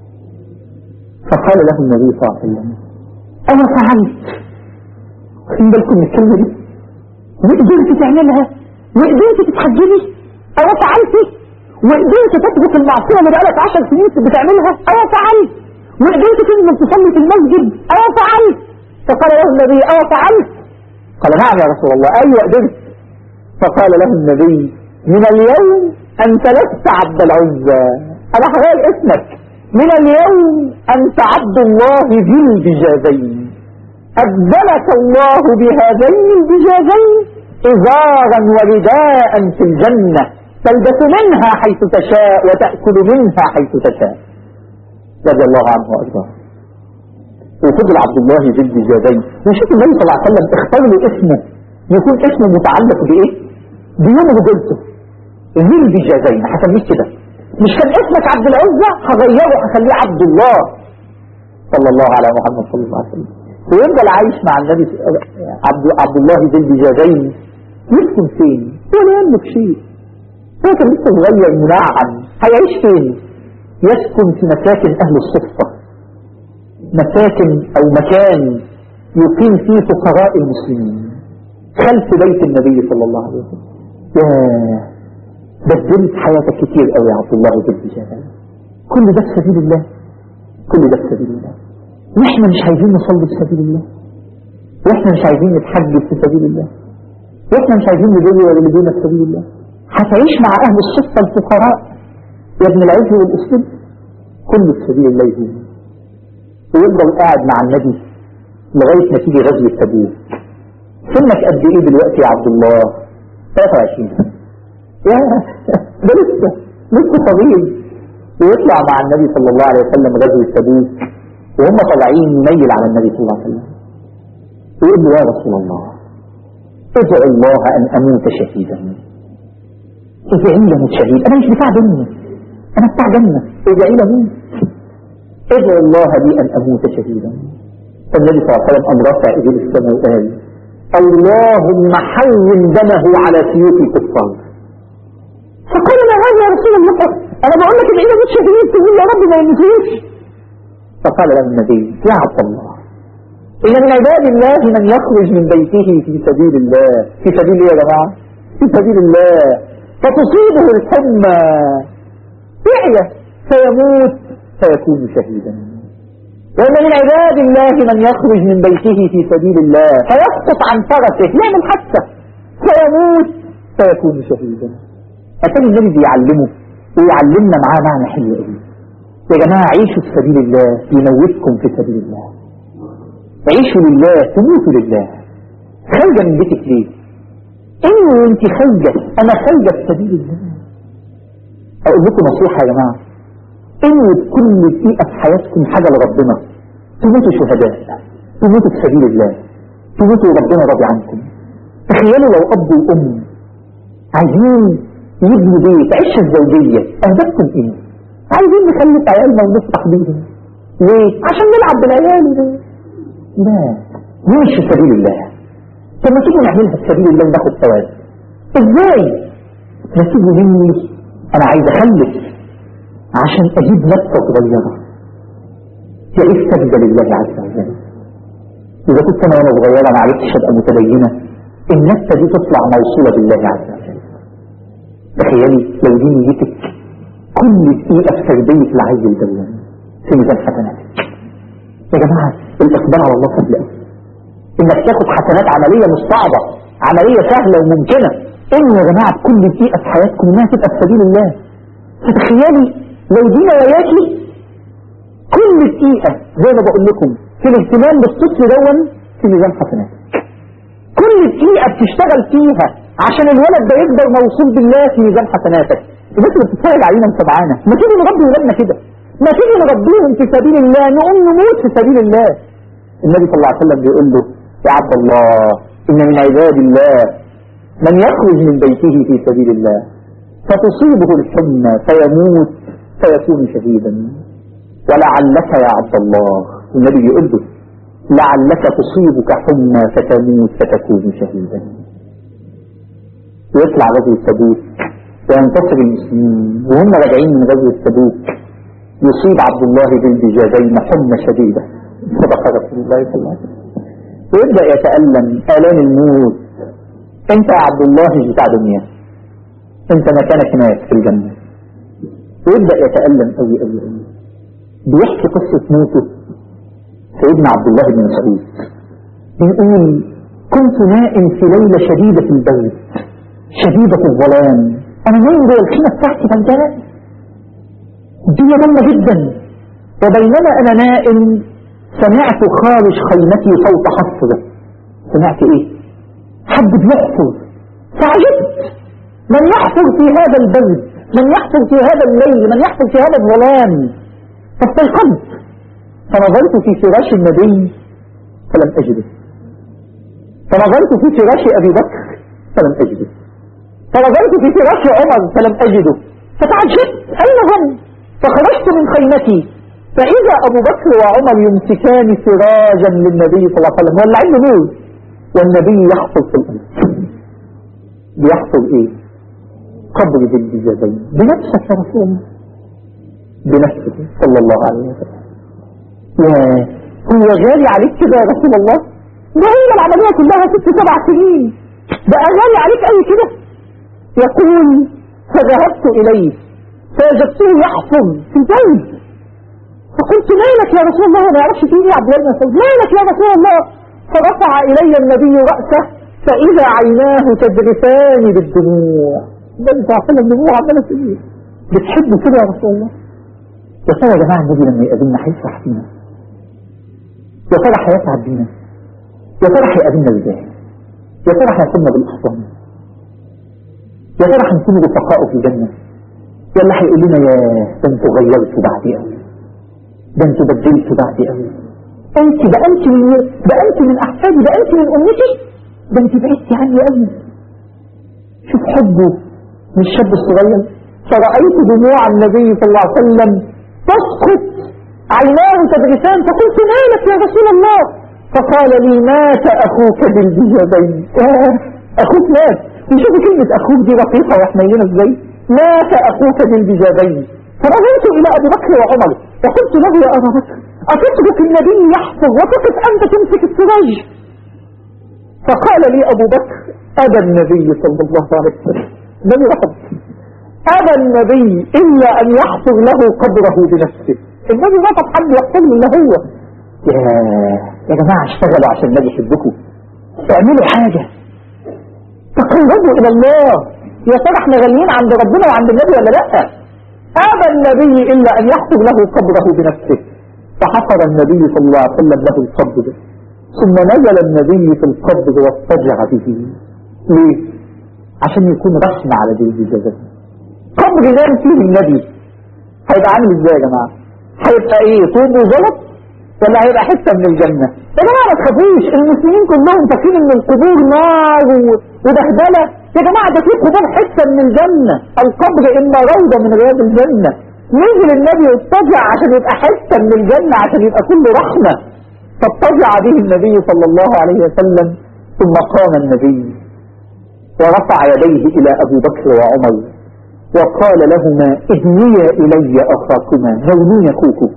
Speaker 2: فقال له النبي صلى الله عليه وسلم أنا فعلت خلين بالكم من الكلمة دي وقدرت تعملها وقدرت تتحجبي أنا فعلت وقدرت تترك المعصية اللي بقالك عشر سنين بتعملها أنا فعلت وقدرت تنزل تصلي في المسجد أنا فعلت فقال له النبي أنا فعلت قال نعم يا رسول الله أيوة قدرت فقال له النبي من اليوم أنت لست عبد العزة أنا هغير اسمك من اليوم أنت عبد الله ذي البجازين أبدلك الله بهذين البجازين إزارا ورداء في الجنة تلبس منها حيث تشاء وتأكل منها حيث تشاء رضي الله عنه وأرضاه وفضل عبد الله ذي البجازين وشوف النبي صلى الله عليه وسلم اختار له اسمه يكون اسمه متعلق بإيه؟ بيوم رجولته ذي البجازين هسميه كده مش كان اسمك عبد العزة هغيره هخليه عبد الله صلى الله على محمد صلى الله عليه وسلم ويفضل عايش مع النبي عبد, عبد الله ذي البجازين يسكن فين؟ ولا يملك شيء هو كان لسه صغير منعم هيعيش فين؟ يسكن في مساكن أهل الصفة مساكن أو مكان يقيم فيه فقراء المسلمين خلف بيت النبي صلى الله عليه وسلم ياه بدلت حياتك كتير قوي يا عبد الله بن الجبل كل ده في سبيل الله كل ده في سبيل الله واحنا مش عايزين نصلي في سبيل الله واحنا مش عايزين نتحجب في سبيل الله واحنا مش عايزين نبني والدينا في سبيل الله هتعيش مع اهل الصفة الفقراء يا ابن العز والاسلام كل في سبيل الله يهون ويفضل قاعد مع النبي لغاية ما تيجي غزوة تبوك سنك قد ايه دلوقتي يا عبد الله 23 سنة يا ده لسه لسه طويل ويطلع مع النبي صلى الله عليه وسلم غزوة تبوك وهم طالعين يميل على النبي صلى الله عليه وسلم ويقول له يا رسول الله ادعو الله ان اموت شهيدا ادعي لي اموت شهيد انا مش بتاع دنيا انا بتاع جنة ادعي لي اموت ادعو الله لي ان اموت شهيدا فالنبي صلى الله عليه وسلم قام رافع ايديه للسماء وقال اللهم حرم دمه على سيوف الكفار فقال ما هذا يا رسول الله انا بقول لك العيد مش شهيد تقول يا رب ما يموتوش فقال له النبي يا عبد الله إن من عباد الله من يخرج من بيته في سبيل الله في سبيل ايه يا جماعة في سبيل الله فتصيبه الحمى يعيا فيموت فيكون شهيدا وإن من عباد الله من يخرج من بيته في سبيل الله فيسقط عن فرسه يعمل حادثة فيموت فيكون شهيدا أتاني النبي بيعلمه ويعلمنا معاه معنى حلو قوي يا جماعة عيشوا في سبيل الله يموتكم في سبيل الله عيشوا لله تموتوا لله خارجة من بيتك ليه انه انت خارجة انا خارجة في سبيل الله اقول لكم نصيحة يا جماعة انه كل دقيقة في حياتكم حاجة لربنا تموتوا شهداء تموتوا في سبيل الله تموتوا وربنا راضي عنكم تخيلوا لو اب وام عايزين يبنوا بيت عيشة الزوجية اهدافكم ايه عايزين نخلف عيالنا ونفرح بيهم ليه عشان نلعب بالعيال لا دي مش في سبيل الله طب ما تيجوا نعملها في سبيل الله وناخد ثواب ازاي ما تيجوا مني انا عايز اخلف عشان اجيب نفسه صغيره تعيش سجدة لله عز وجل اذا كنت انا وانا صغيره ما عرفتش ابقى متدينه النفسه دي تطلع موصوله بالله عز وجل تخيلي لو دي نيتك كل دقيقه في تربيه العيل الدوام في ميزان حسناتك يا جماعه الاقبال على الله سهل قوي انك تاخد حسنات عمليه مش صعبه عمليه سهله وممكنه انه يا جماعه كل دقيقه في حياتكم انها تبقى في سبيل الله فتخيلي لو دي نواياكي كل دقيقه زي ما بقول لكم في الاهتمام بالطفل دون في ميزان حسناتك كل دقيقه بتشتغل فيها عشان الولد ده يكبر موصول بالله في ميزان حسناتك الناس اللي بتتفرج علينا انت معانا ما تيجي نربي ولادنا كده ما تيجي نربيهم في سبيل الله نقوم نموت في سبيل الله النبي صلى الله عليه وسلم بيقول له يا عبد الله إن من عباد الله من يخرج من بيته في سبيل الله فتصيبه الحمى فيموت فيكون شهيدا ولعلك يا عبد الله النبي بيقول له لعلك تصيبك حمى فتموت فتكون شهيدا ويطلع غزوة تبوك وينتصر المسلمين وهم راجعين من غزوة تبوك يصيب عبد الله بالبجادين حمى شديدة صدق رسول الله صلى الله عليه وسلم ويبدأ يتألم آلام الموت انت يا عبد الله مش بتاع دنيا انت مكانك هناك في الجنة ويبدأ يتألم قوي قوي قوي بيحكي قصة موته سيدنا عبد الله بن مسعود بيقول كنت نائم في ليلة شديدة البرد شديدة الظلام انا نايم جوه الخيمة بتاعتي فانتهى الدنيا ضلمة جدا وبينما انا نائم سمعت خارج خيمتي صوت حفر سمعت ايه حد بيحفر فعجبت من يحفر في هذا البرد من يحفر في هذا الليل من يحفر في هذا الظلام فاستيقظت فنظرت في فراش النبي فلم اجده فنظرت في فراش ابي بكر فلم اجده فنظرت في فراش عمر فلم اجده فتعجبت اين هم فخرجت من خيمتي فإذا أبو بكر وعمر يمسكان سراجا للنبي صلى الله عليه وسلم ولعين نور والنبي يحفظ في الأرض بيحفظ إيه قبر ذي الجزازين بنفسك يا رسول الله بنفسك صلى الله عليه وسلم يا هو غالي عليك كده يا رسول الله ده هي العملية كلها ست سبع سنين بقى غالي عليك أي كده يقول فذهبت إليه فوجدته يحفظ في البيت فقلت مالك يا رسول الله ما يعرفش فيه عبد الله بن مسعود مالك يا رسول الله فرفع إلي النبي رأسه فإذا عيناه تدرسان بالدموع ده انت عارفين الدموع عمالة تجيب بتحبه كده يا رسول الله يا ترى يا جماعة النبي لما يقابلنا هيفرح فينا يا ترى هيسعد بينا يا ترى هيقابلنا ازاي يا ترى هيكوننا بالأحضان يا ترى هنكون رفقاء في الجنة يلا هيقول لنا يا ده انتوا غيرتوا بعدي قوي ده انتوا بدلتوا بعدي قوي انت ده انت من ده انت من احفادي ده انت من امتي ده انت بعدتي عني قوي شوف حبه من الشاب الصغير فرأيت دموع النبي صلى الله عليه وسلم تسقط عيناه تدرسان فقلت مالك يا رسول الله فقال لي مات اخوك بالبجابين آه اخوك مات نشوف كلمة اخوك دي رقيقة وحنينة ازاي مات اخوك بالبجابين فنظرت الى ابي بكر وعمر فقلت له يا ابا بكر اتترك النبي يحفظ وتقف انت تمسك السراج فقال لي ابو بكر ابى النبي صلى الله عليه وسلم النبي رفض ابى النبي الا ان يحفظ له قبره بنفسه النبي نطق حد يحصل له الا هو يا يا جماعة اشتغلوا عشان النبي يحبكم اعملوا حاجة تقربوا الى الله يا ترى احنا غاليين عند ربنا وعند النبي ولا لا ابى النبي الا ان يحفظ له قبره بنفسه فحفر النبي صلى الله عليه وسلم له القبر ثم نزل النبي في القبر واضطجع به ليه عشان يكون رحمة على دين الجزاء قبر نام فيه النبي هيبقى عامل ازاي يا جماعة هيبقى ايه طوب وزلط ولا هيبقى حتة من الجنة يا جماعة ما تخافوش المسلمين كلهم فاكرين ان القبور نار و- وبهدلة يا جماعة ده في قبور حتة من الجنة القبر اما روضة من رياض الجنة نزل النبي واضطجع عشان يبقى حتة من الجنة عشان يبقى كله رحمة فاضطجع به النبي صلى الله عليه وسلم ثم قام النبي ورفع يديه إلى أبي بكر وعمر وقال لهما اهنيا إلي أخاكما هوني أخوكم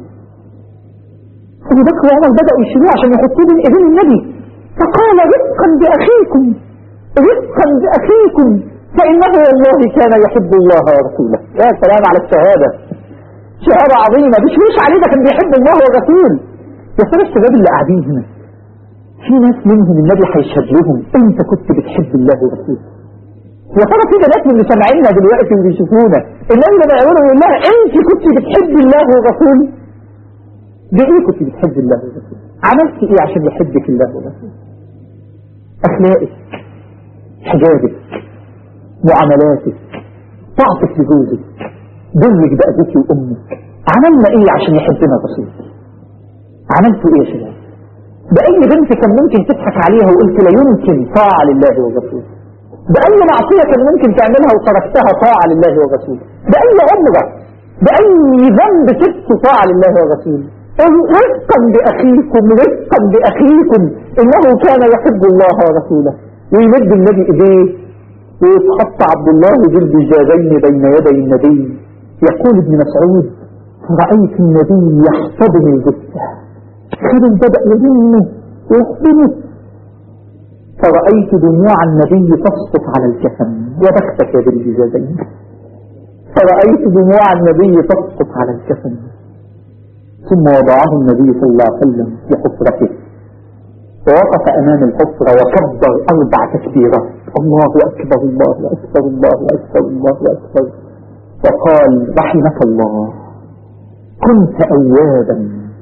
Speaker 2: أبو بكر وعمر بدأوا يشيلوه عشان يحطوه بين إيدين النبي فقال رفقا بأخيكم رفقا بأخيكم فإنه والله كان يحب الله ورسوله يا سلام على الشهادة شهادة عظيمة مش مش عليه ده كان بيحب الله ورسوله يا ترى الشباب اللي قاعدين هنا في ناس منهم النبي هيشهد لهم انت كنت بتحب الله ورسوله يا ترى في بنات من اللي سامعيننا دلوقتي وبيشوفونا النبي لما يقولوا يقول لها انت كنت بتحب الله ورسوله بايه كنت بتحب الله ورسوله عملت ايه عشان يحبك الله ورسوله اخلاقك حجابك معاملاتك طاعتك لجوزك برك بأبوك وأمك عملنا ايه عشان يحبنا الرسول عملتوا ايه يا شباب بأي بنت كان ممكن تضحك عليها وقلت لا يمكن طاعة لله ورسوله بأي معصية كان ممكن تعملها وتركتها طاعة لله ورسوله بأي عمرة بأي ذنب سبت طاعة لله ورسوله رفقا بأخيكم رفقا بأخيكم إنه كان يحب الله ورسوله ويمد النبي إيديه ويتحط عبد الله ذي البجاجين بين يدي النبي يقول ابن مسعود رأيت النبي يحتضن الجثة خير بدأ يلمه ويحضنه فرأيت دموع النبي تسقط على الكفن وبختك يا ذي البجاجين فرأيت دموع النبي تسقط على الكفن ثم وضعه النبي صلى الله عليه وسلم في حفرته ووقف أمام الحفرة وكبر أربع تكبيرات الله أكبر الله أكبر الله أكبر الله أكبر وقال رحمك الله كنت أوابا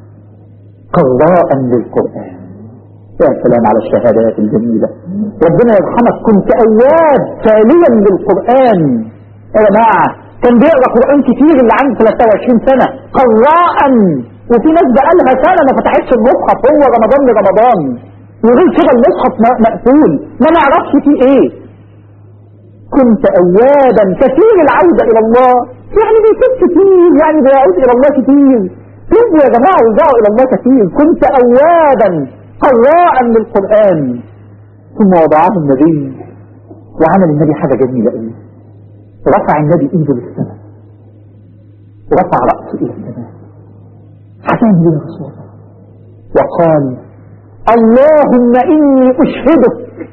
Speaker 2: قراء للقرآن يا سلام على الشهادات الجميلة ربنا يرحمك كنت أواب تاليا للقرآن يا جماعة كان بيقرأ قرآن كتير اللي عنده 23 سنة قراء وفي ناس بقالها سنة ما فتحتش المصحف هو رمضان لرمضان وغير كده المصحف م- مقفول ما نعرفش فيه ايه كنت أوابا كثير العودة إلى الله يعني بيتوب كتير يعني بيعود إلى الله كتير توبوا يا جماعة ورجعوا إلى الله كتير كنت أوابا قراء للقرآن ثم وضعه النبي وعمل النبي حاجة جميلة قوي رفع النبي ايده للسماء ورفع رأسه إلى السماء هتعمل ايه يا رسول الله وقال اللهم إني أشهدك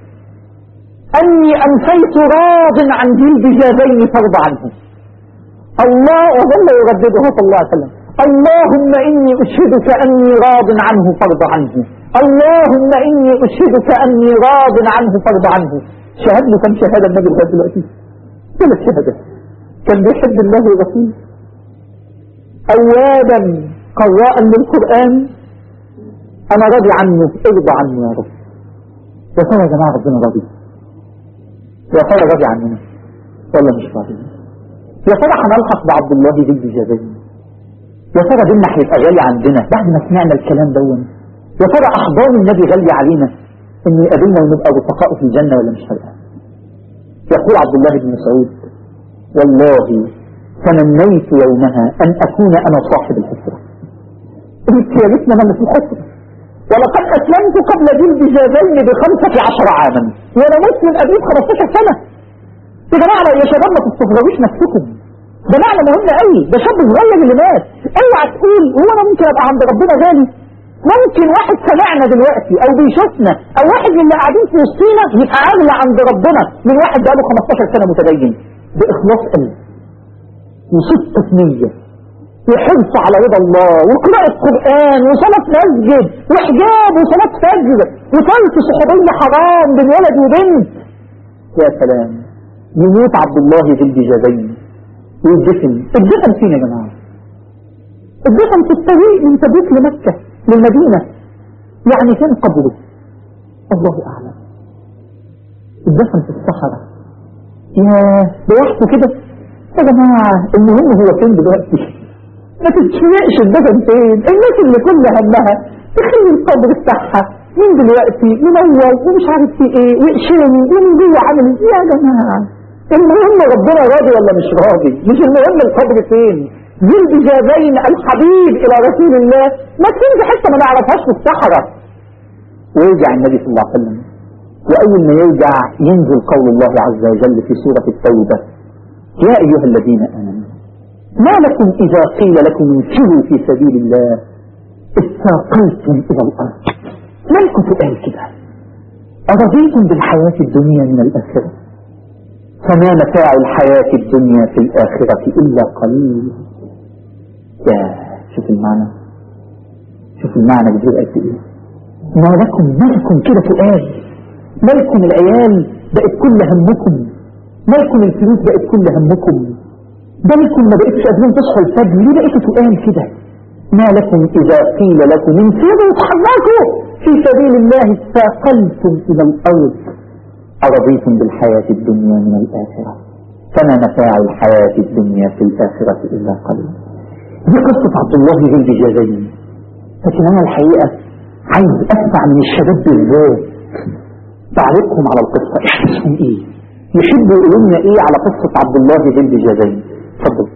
Speaker 2: أني أنفيت راض عن ذي البجازين فرض عنه الله وظل يردده صلى الله عليه وسلم اللهم إني أشهدك أني راض عنه فرض عنه اللهم إني أشهدك أني راض عنه فرض عنه شهد له كم شهادة النبي لغاية دلوقتي ثلاث شهادات كان بيحب الله ورسوله أوابا قراء للقرآن أنا راضي عنه ارضى عنه يا رب يا ترى يا جماعة ربنا راضي يا ترى راضي عننا ولا مش راضي يا ترى هنلحق بعبد الله ذي الجبين يا ترى ديننا هيبقى غالي عندنا بعد ما سمعنا الكلام دون يا ترى أحضان النبي غالية علينا إنه يقابلنا ونبقى رفقاء في الجنة ولا مش فارقة يقول عبد الله بن مسعود والله تمنيت يومها أن أكون أنا صاحب الحفرة قلت يا ريتنا أنا في الحفرة ولقد أسلمت قبل ذي البجازين بخمسة عشر عاما وأنا مسلم أبيب 15 سنة يا جماعة يا شباب ما تستغربوش نفسكم ده معنى مهم قوي ده شاب صغير اللي مات اوعى تقول هو انا ممكن ابقى عند ربنا غالي ممكن واحد سمعنا دلوقتي او بيشوفنا او واحد من اللي قاعدين في وسطينا يبقى اغلى عند ربنا من واحد بقاله 15 سنه متدين باخلاص قلب وصدق نيه وحرص على رضا الله وقراءة قرآن وصلاة مسجد وحجاب وصلاة فجر وترك صحوبية حرام بين ولد وبنت يا سلام يموت عبد الله ذي البجابين ويدفن الدفن فين يا جماعة الدفن في الطريق من تبوك لمكة للمدينة يعني فين قبره الله أعلم الدفن في الصحراء يا لوحده كده يا جماعة المهم هو فين دلوقتي ما تتشرقش الدفن فين الناس اللي كل همها تخلي القبر بتاعها من دلوقتي منور ومش عارف في ايه وقشاني ومن جوه عامل ايه يا جماعة المهم ربنا راضي ولا مش راضي مش المهم القبر فين ذي الإجابين الحبيب إلى رسول الله ما تكونش حتى ما نعرفهاش في الصحراء ويرجع النبي صلى الله عليه وسلم وأول ما يرجع ينزل قول الله عز وجل في سورة التوبة يا أيها الذين آمنوا ما لكم إذا قيل لكم انفروا في سبيل الله استاقلتم إلى الأرض مالكم تقال كده أرضيتم بالحياة الدنيا من الآخرة فما متاع الحياة الدنيا في الآخرة إلا قليل يا شوف المعنى شوف المعنى بيقول قد ايه ما لكم مالكم كده سؤال مالكم العيال بقت كل همكم مالكم الفلوس بقت كل همكم مالكم ما بقتش قادرين تصحوا الفجر ليه بقيتوا سؤال كده ما لكم إذا قيل لكم انفروا اتحركوا في سبيل الله استاقلتم إلى الأرض أرضيتم بالحياة الدنيا من الآخرة فما متاع الحياة الدنيا في الآخرة إلا قليل دي قصة عبد الله ذي البجازين لكن أنا الحقيقة عايز أسمع من الشباب بالذات تعليقهم على القصة إحساسهم إيه يحبوا يقولوا لنا إيه على قصة عبد الله ذي البجازين اتفضل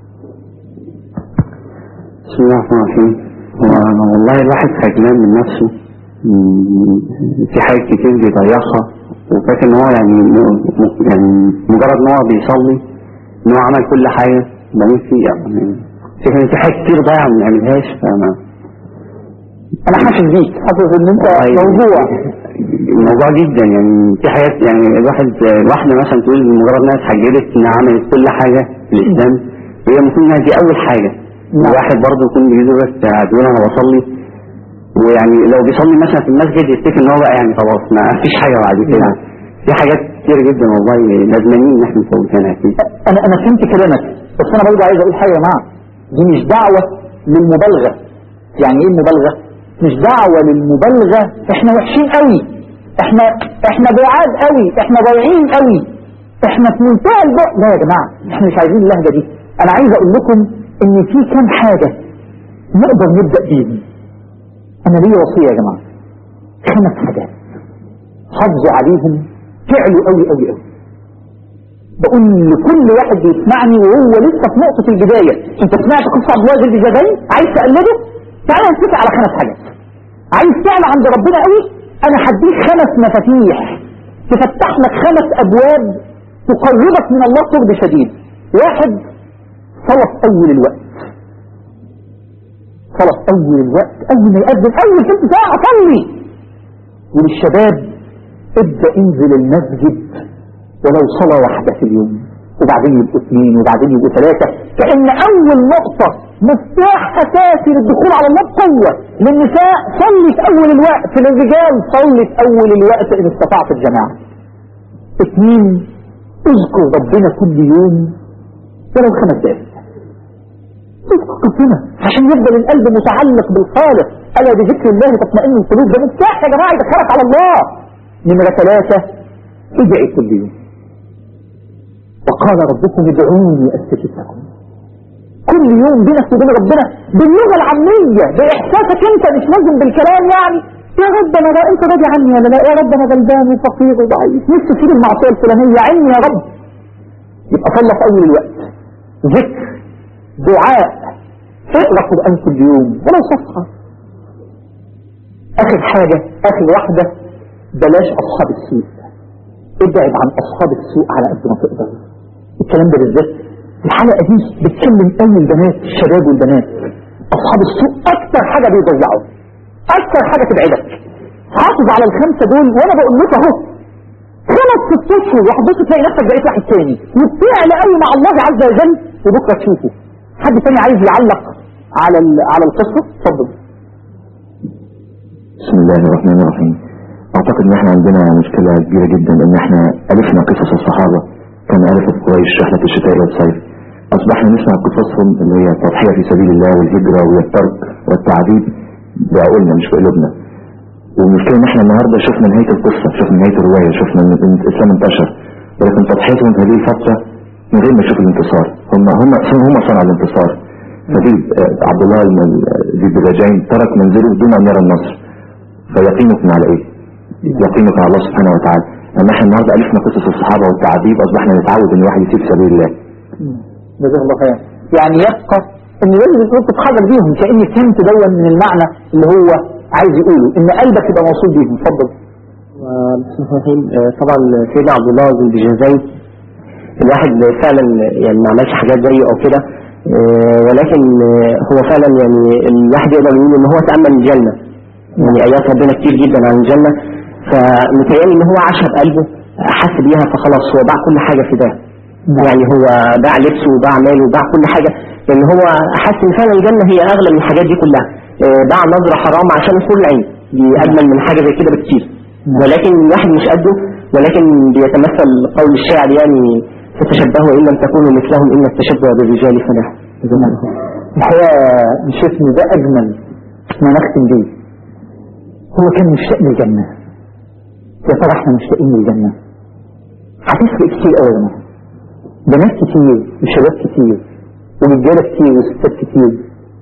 Speaker 5: بسم الله الرحمن الرحيم هو والله الواحد خجلان من نفسه مم، في حاجات كتير بيضيعها وفاكر ان هو يعني م- م- يعني مجرد ان هو بيصلي ان هو عمل كل حاجه بموت فيه يعني فاكر ان في حاجات كتير ضايعه ما بيعملهاش فانا
Speaker 2: أنا حاسس بيك حاسس إن أنت موضوع
Speaker 5: الموضوع جدا يعني في حاجات يعني الواحد الواحدة مثلا تقول مجرد انها اتحجبت انها عملت كل حاجة في الإسلام هي المفروض انها دي أول حاجة الواحد برضه يكون بيجي بس هتقول أنا بصلي ويعني لو بيصلي مثلا في المسجد يفتكر ان هو بقى يعني خلاص ما فيش حاجة بعد كده في حاجات كتير جدا والله لازمانين ان احنا نفوتها اكيد
Speaker 2: أنا أنا فهمت كلامك بس أنا برضه عايز أقول حاجة يا جماعة دي مش دعوة للمبالغة يعني إيه المبالغة؟ مش دعوة للمبالغة إحنا وحشين قوي إحنا إحنا بعاد قوي إحنا ضايعين قوي إحنا في منتهى البعد لا يا جماعة إحنا مش عايزين اللهجة دي أنا عايز أقول لكم إن في كام حاجة نقدر نبدأ بيهم أنا ليا وصية يا جماعة خمس حاجات حافظوا عليهم فعلوا قوي قوي قوي بقول لكل واحد بيسمعني وهو لسه في نقطة البداية انت سمعت قصة عبد الله بن جبين عايز تقلده تعالى نتفق على خمس حاجات عايز تعلى عند ربنا قوي انا هديك خمس مفاتيح تفتح لك خمس ابواب تقربك من الله قرب شديد واحد صلاة اول الوقت صلاة اول الوقت اول ما يأذن اول ثلث ساعة صلي وللشباب ابدأ انزل المسجد ولو صلاة واحدة في اليوم وبعدين يبقوا اثنين وبعدين يبقوا ثلاثة كأن أول نقطة مفتاح أساسي للدخول على الله بقوة للنساء صلي في أول الوقت للرجال صلي في أول الوقت إن استطعت الجماعة اثنين اذكر ربنا كل يوم ولو خمس دقائق اذكر ربنا عشان يفضل القلب متعلق بالخالق ألا بذكر الله تطمئن القلوب ده مفتاح يا جماعة يدخلك على الله نمرة ثلاثة ادعي كل يوم وقال ربكم ادعوني استجب لكم كل يوم بينك وبين ربنا باللغه العاميه باحساسك انت مش لازم بالكلام يعني يا رب انا لا انت راضي عني ولا لا يا رب انا غلبان وفقير وضعيف نفسي اسيب المعصيه الفلانيه عني يا رب يبقى صلى في اول الوقت ذكر دعاء اقرا قران كل يوم ولو صفحه اخر حاجه اخر واحده بلاش اصحاب السوء ابعد عن اصحاب السوء على قد ما تقدر الكلام ده بالذات الحلقه دي بتكلم قوي البنات الشباب والبنات اصحاب السوء اكتر حاجه بيضيعوا اكتر حاجه تبعدك حافظ على الخمسه دول وانا بقول لك اهو خمس ست اشهر وحضرتك تلاقي نفسك بقيت واحد تاني وبتعلى قوي مع الله عز وجل وبكره تشوفه حد تاني عايز يعلق على ال- على القصة اتفضل
Speaker 6: بسم الله الرحمن الرحيم اعتقد ان احنا عندنا مشكلة كبيرة جدا ان احنا الفنا قصص الصحابة كما الفت قريش رحلة الشتاء والصيف اصبحنا نسمع قصصهم اللي هي التضحية في سبيل الله والهجرة والترك والتعذيب بعقولنا مش بقلوبنا والمشكلة ان احنا النهاردة شفنا نهاية القصة شفنا نهاية الرواية شفنا ان إن الاسلام انتشر ولكن تضحيتهم في هذه الفترة من غير ما نشوف الانتصار هم هم هم صنعوا الانتصار فدي آه، عبد الله الم- ذي الدجاجين ترك منزله دون ان يرى النصر فيقينكم على ايه يقينك على الله سبحانه وتعالى اما احنا النهارده الفنا قصص الصحابه والتعذيب اصبحنا نتعود ان الواحد يسيب سبيل الله
Speaker 2: جزاه الله خير يعني يبقى ان لازم القلوب تتحرك بيهم كأن فهمت دون من المعنى اللي هو عايز يقوله ان قلبك يبقى موصول بيهم اتفضل
Speaker 5: بسم الله الرحمن الرحيم آه، طبعا سيدنا عبد الله ذو البجازين الواحد فعلا يعني ما عملش حاجات زيه او كده آه، ولكن آه، هو فعلا يعني الواحد يقدر يقول ان هو تأمل الجنة يعني ايات ربنا كتير جدا عن الجنة فمتهيألي ان هو عاشها بقلبه حس بيها فخلاص هو باع كل حاجة في ده يعني هو باع لبسه وباع ماله وباع كل حاجة لان هو حس ان فعلا الجنة هي اغلى من الحاجات دي كلها آه، باع نظرة حرام عشان الحور العين دي اجمل من حاجة زي كده بكتير ولكن الواحد مش قده ولكن بيتمثل قول الشاعر يعني فتشبهوا ان لم تكونوا مثلهم ان التشبه بالرجال فلاح
Speaker 2: الحقيقة شايف ان ده اجمل ما نختم بيه هو كان مشتاق للجنة يا ترى احنا مشتاقين للجنة هتفرق كتير قوي يا جماعة بنات كتير وشباب كتير ورجالة كتير وستات كتير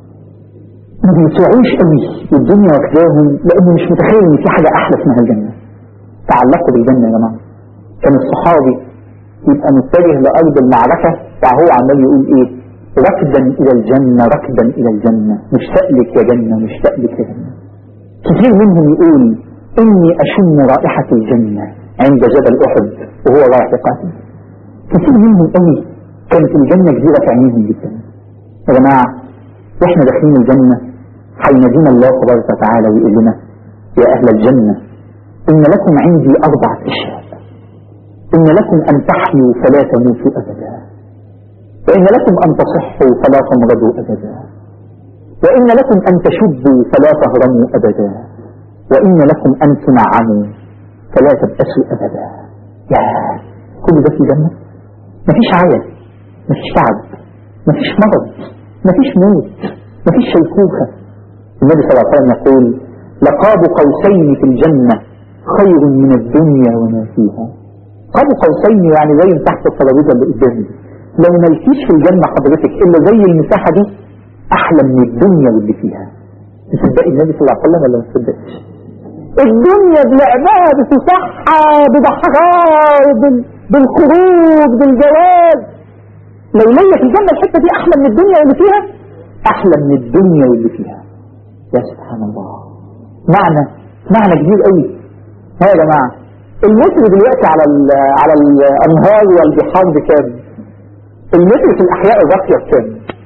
Speaker 2: ما بيسوعوش قوي والدنيا واخداهم لانه مش متخيل ان في حاجة احلى اسمها الجنة تعلقوا بالجنة يا جماعة كان الصحابي يبقى متجه لأرض المعركة فهو عمال يقول ايه ركدا الى الجنة ركدا الى الجنة مشتاق لك يا جنة مشتاق لك يا جنة كثير منهم يقول اني اشم رائحة الجنة عند جبل احد وهو رايح يقاتل كثير منهم قوي كانت الجنة كبيرة في عينيهم جدا يا جماعة واحنا داخلين الجنة هينادينا الله تبارك وتعالى ويقول لنا يا اهل الجنة ان لكم عندي اربعة اشياء ان لكم ان تحيوا فلا تموتوا ابدا وان لكم ان تصحوا فلا تمرضوا ابدا وان لكم ان تشبوا فلا تهرموا ابدا وان لكم ان تنعموا فلا تبأسوا ابدا يا كل ده في الجنة مفيش عيا مفيش تعب مفيش مرض مفيش موت مفيش شيخوخة النبي صلى الله عليه وسلم يقول لقاب قوسين في الجنة خير من الدنيا وما فيها قاب قوسين يعني زي تحت الترابيزه اللي قدامي دي. لو ما لقيتيش في الجنة حضرتك إلا زي المساحة دي أحلى من الدنيا واللي فيها تصدقي النبي صلى الله عليه وسلم ولا ما تصدقش الدنيا بلعبها بتصحى بضحكات بال- بالخروج بالجواز لو ليا في الجنة الحتة دي أحلى من الدنيا واللي فيها أحلى من الدنيا واللي فيها يا سبحان الله معنى معنى كبير قوي ها يا جماعة المتر دلوقتي على ال- على الأنهار والبحار بكام المتر في الأحياء الراقية بكام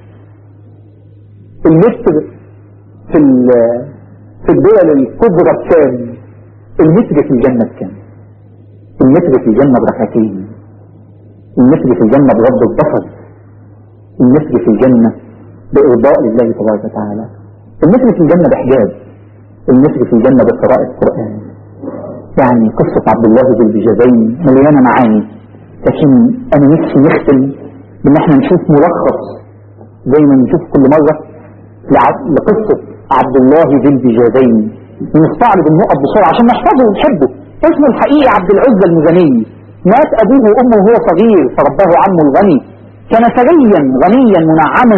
Speaker 2: المتر في ال- في الدول الكبرى بكام المتر في الجنة بكام المتر في الجنة بركعتين المتر في الجنة بغض البصر المتر في الجنة بإرضاء لله تبارك وتعالى المتر في الجنة بحجاب المتر في الجنة بقراءة القرآن يعني قصة عبد الله ذو البجابين مليانة معاني لكن أنا نفسي نختم بإن احنا نشوف ملخص زي ما نشوف كل مرة لع- لقصة عبد الله ذي البجابين ونستعرض النقط بسرعة عشان نحفظه ونحبه اسمه الحقيقي عبد العزة المزني مات أبوه وأمه وهو صغير فرباه عمه الغني كان ثريا غنيا منعما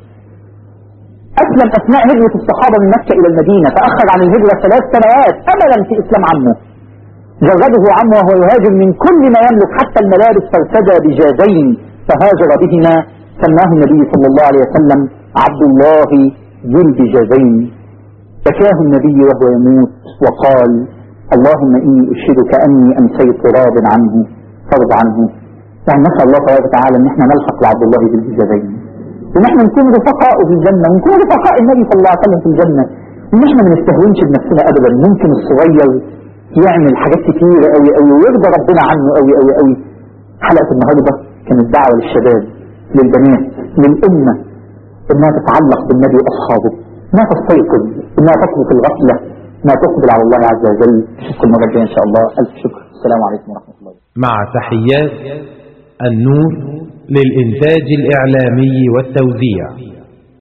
Speaker 2: أسلم أثناء هجرة الصحابة من مكة إلى المدينة تأخر عن الهجرة ثلاث سنوات أملا في إسلام عمه جرده عمه وهو يهاجر من كل ما يملك حتى الملابس فارتدى بجادين فهاجر بهما سماه النبي صلى الله عليه وسلم عبد الله ذو البجادين بكاه النبي وهو يموت وقال اللهم إني أشهدك أني أمسيت راض عنه فرض عنه يعني نسأل الله تبارك وتعالى أن احنا نلحق لعبد الله ذي البجادين وان احنا نكون رفقاء في الجنة ونكون رفقاء النبي صلى الله عليه وسلم في الجنة وان احنا ما نستهونش بنفسنا ابدا ممكن الصغير يعمل حاجات كتيرة قوي قوي ويرضى ربنا عنه قوي قوي قوي حلقة النهاردة كانت دعوة للشباب للبنات للأمة انها تتعلق بالنبي واصحابه انها تستيقظ انها تترك الغفله انها تقبل على الله عز وجل نشوفكم المره الجايه ان شاء الله الف شكر السلام عليكم ورحمه الله
Speaker 1: مع تحيات النور للإنتاج الإعلامي والتوزيع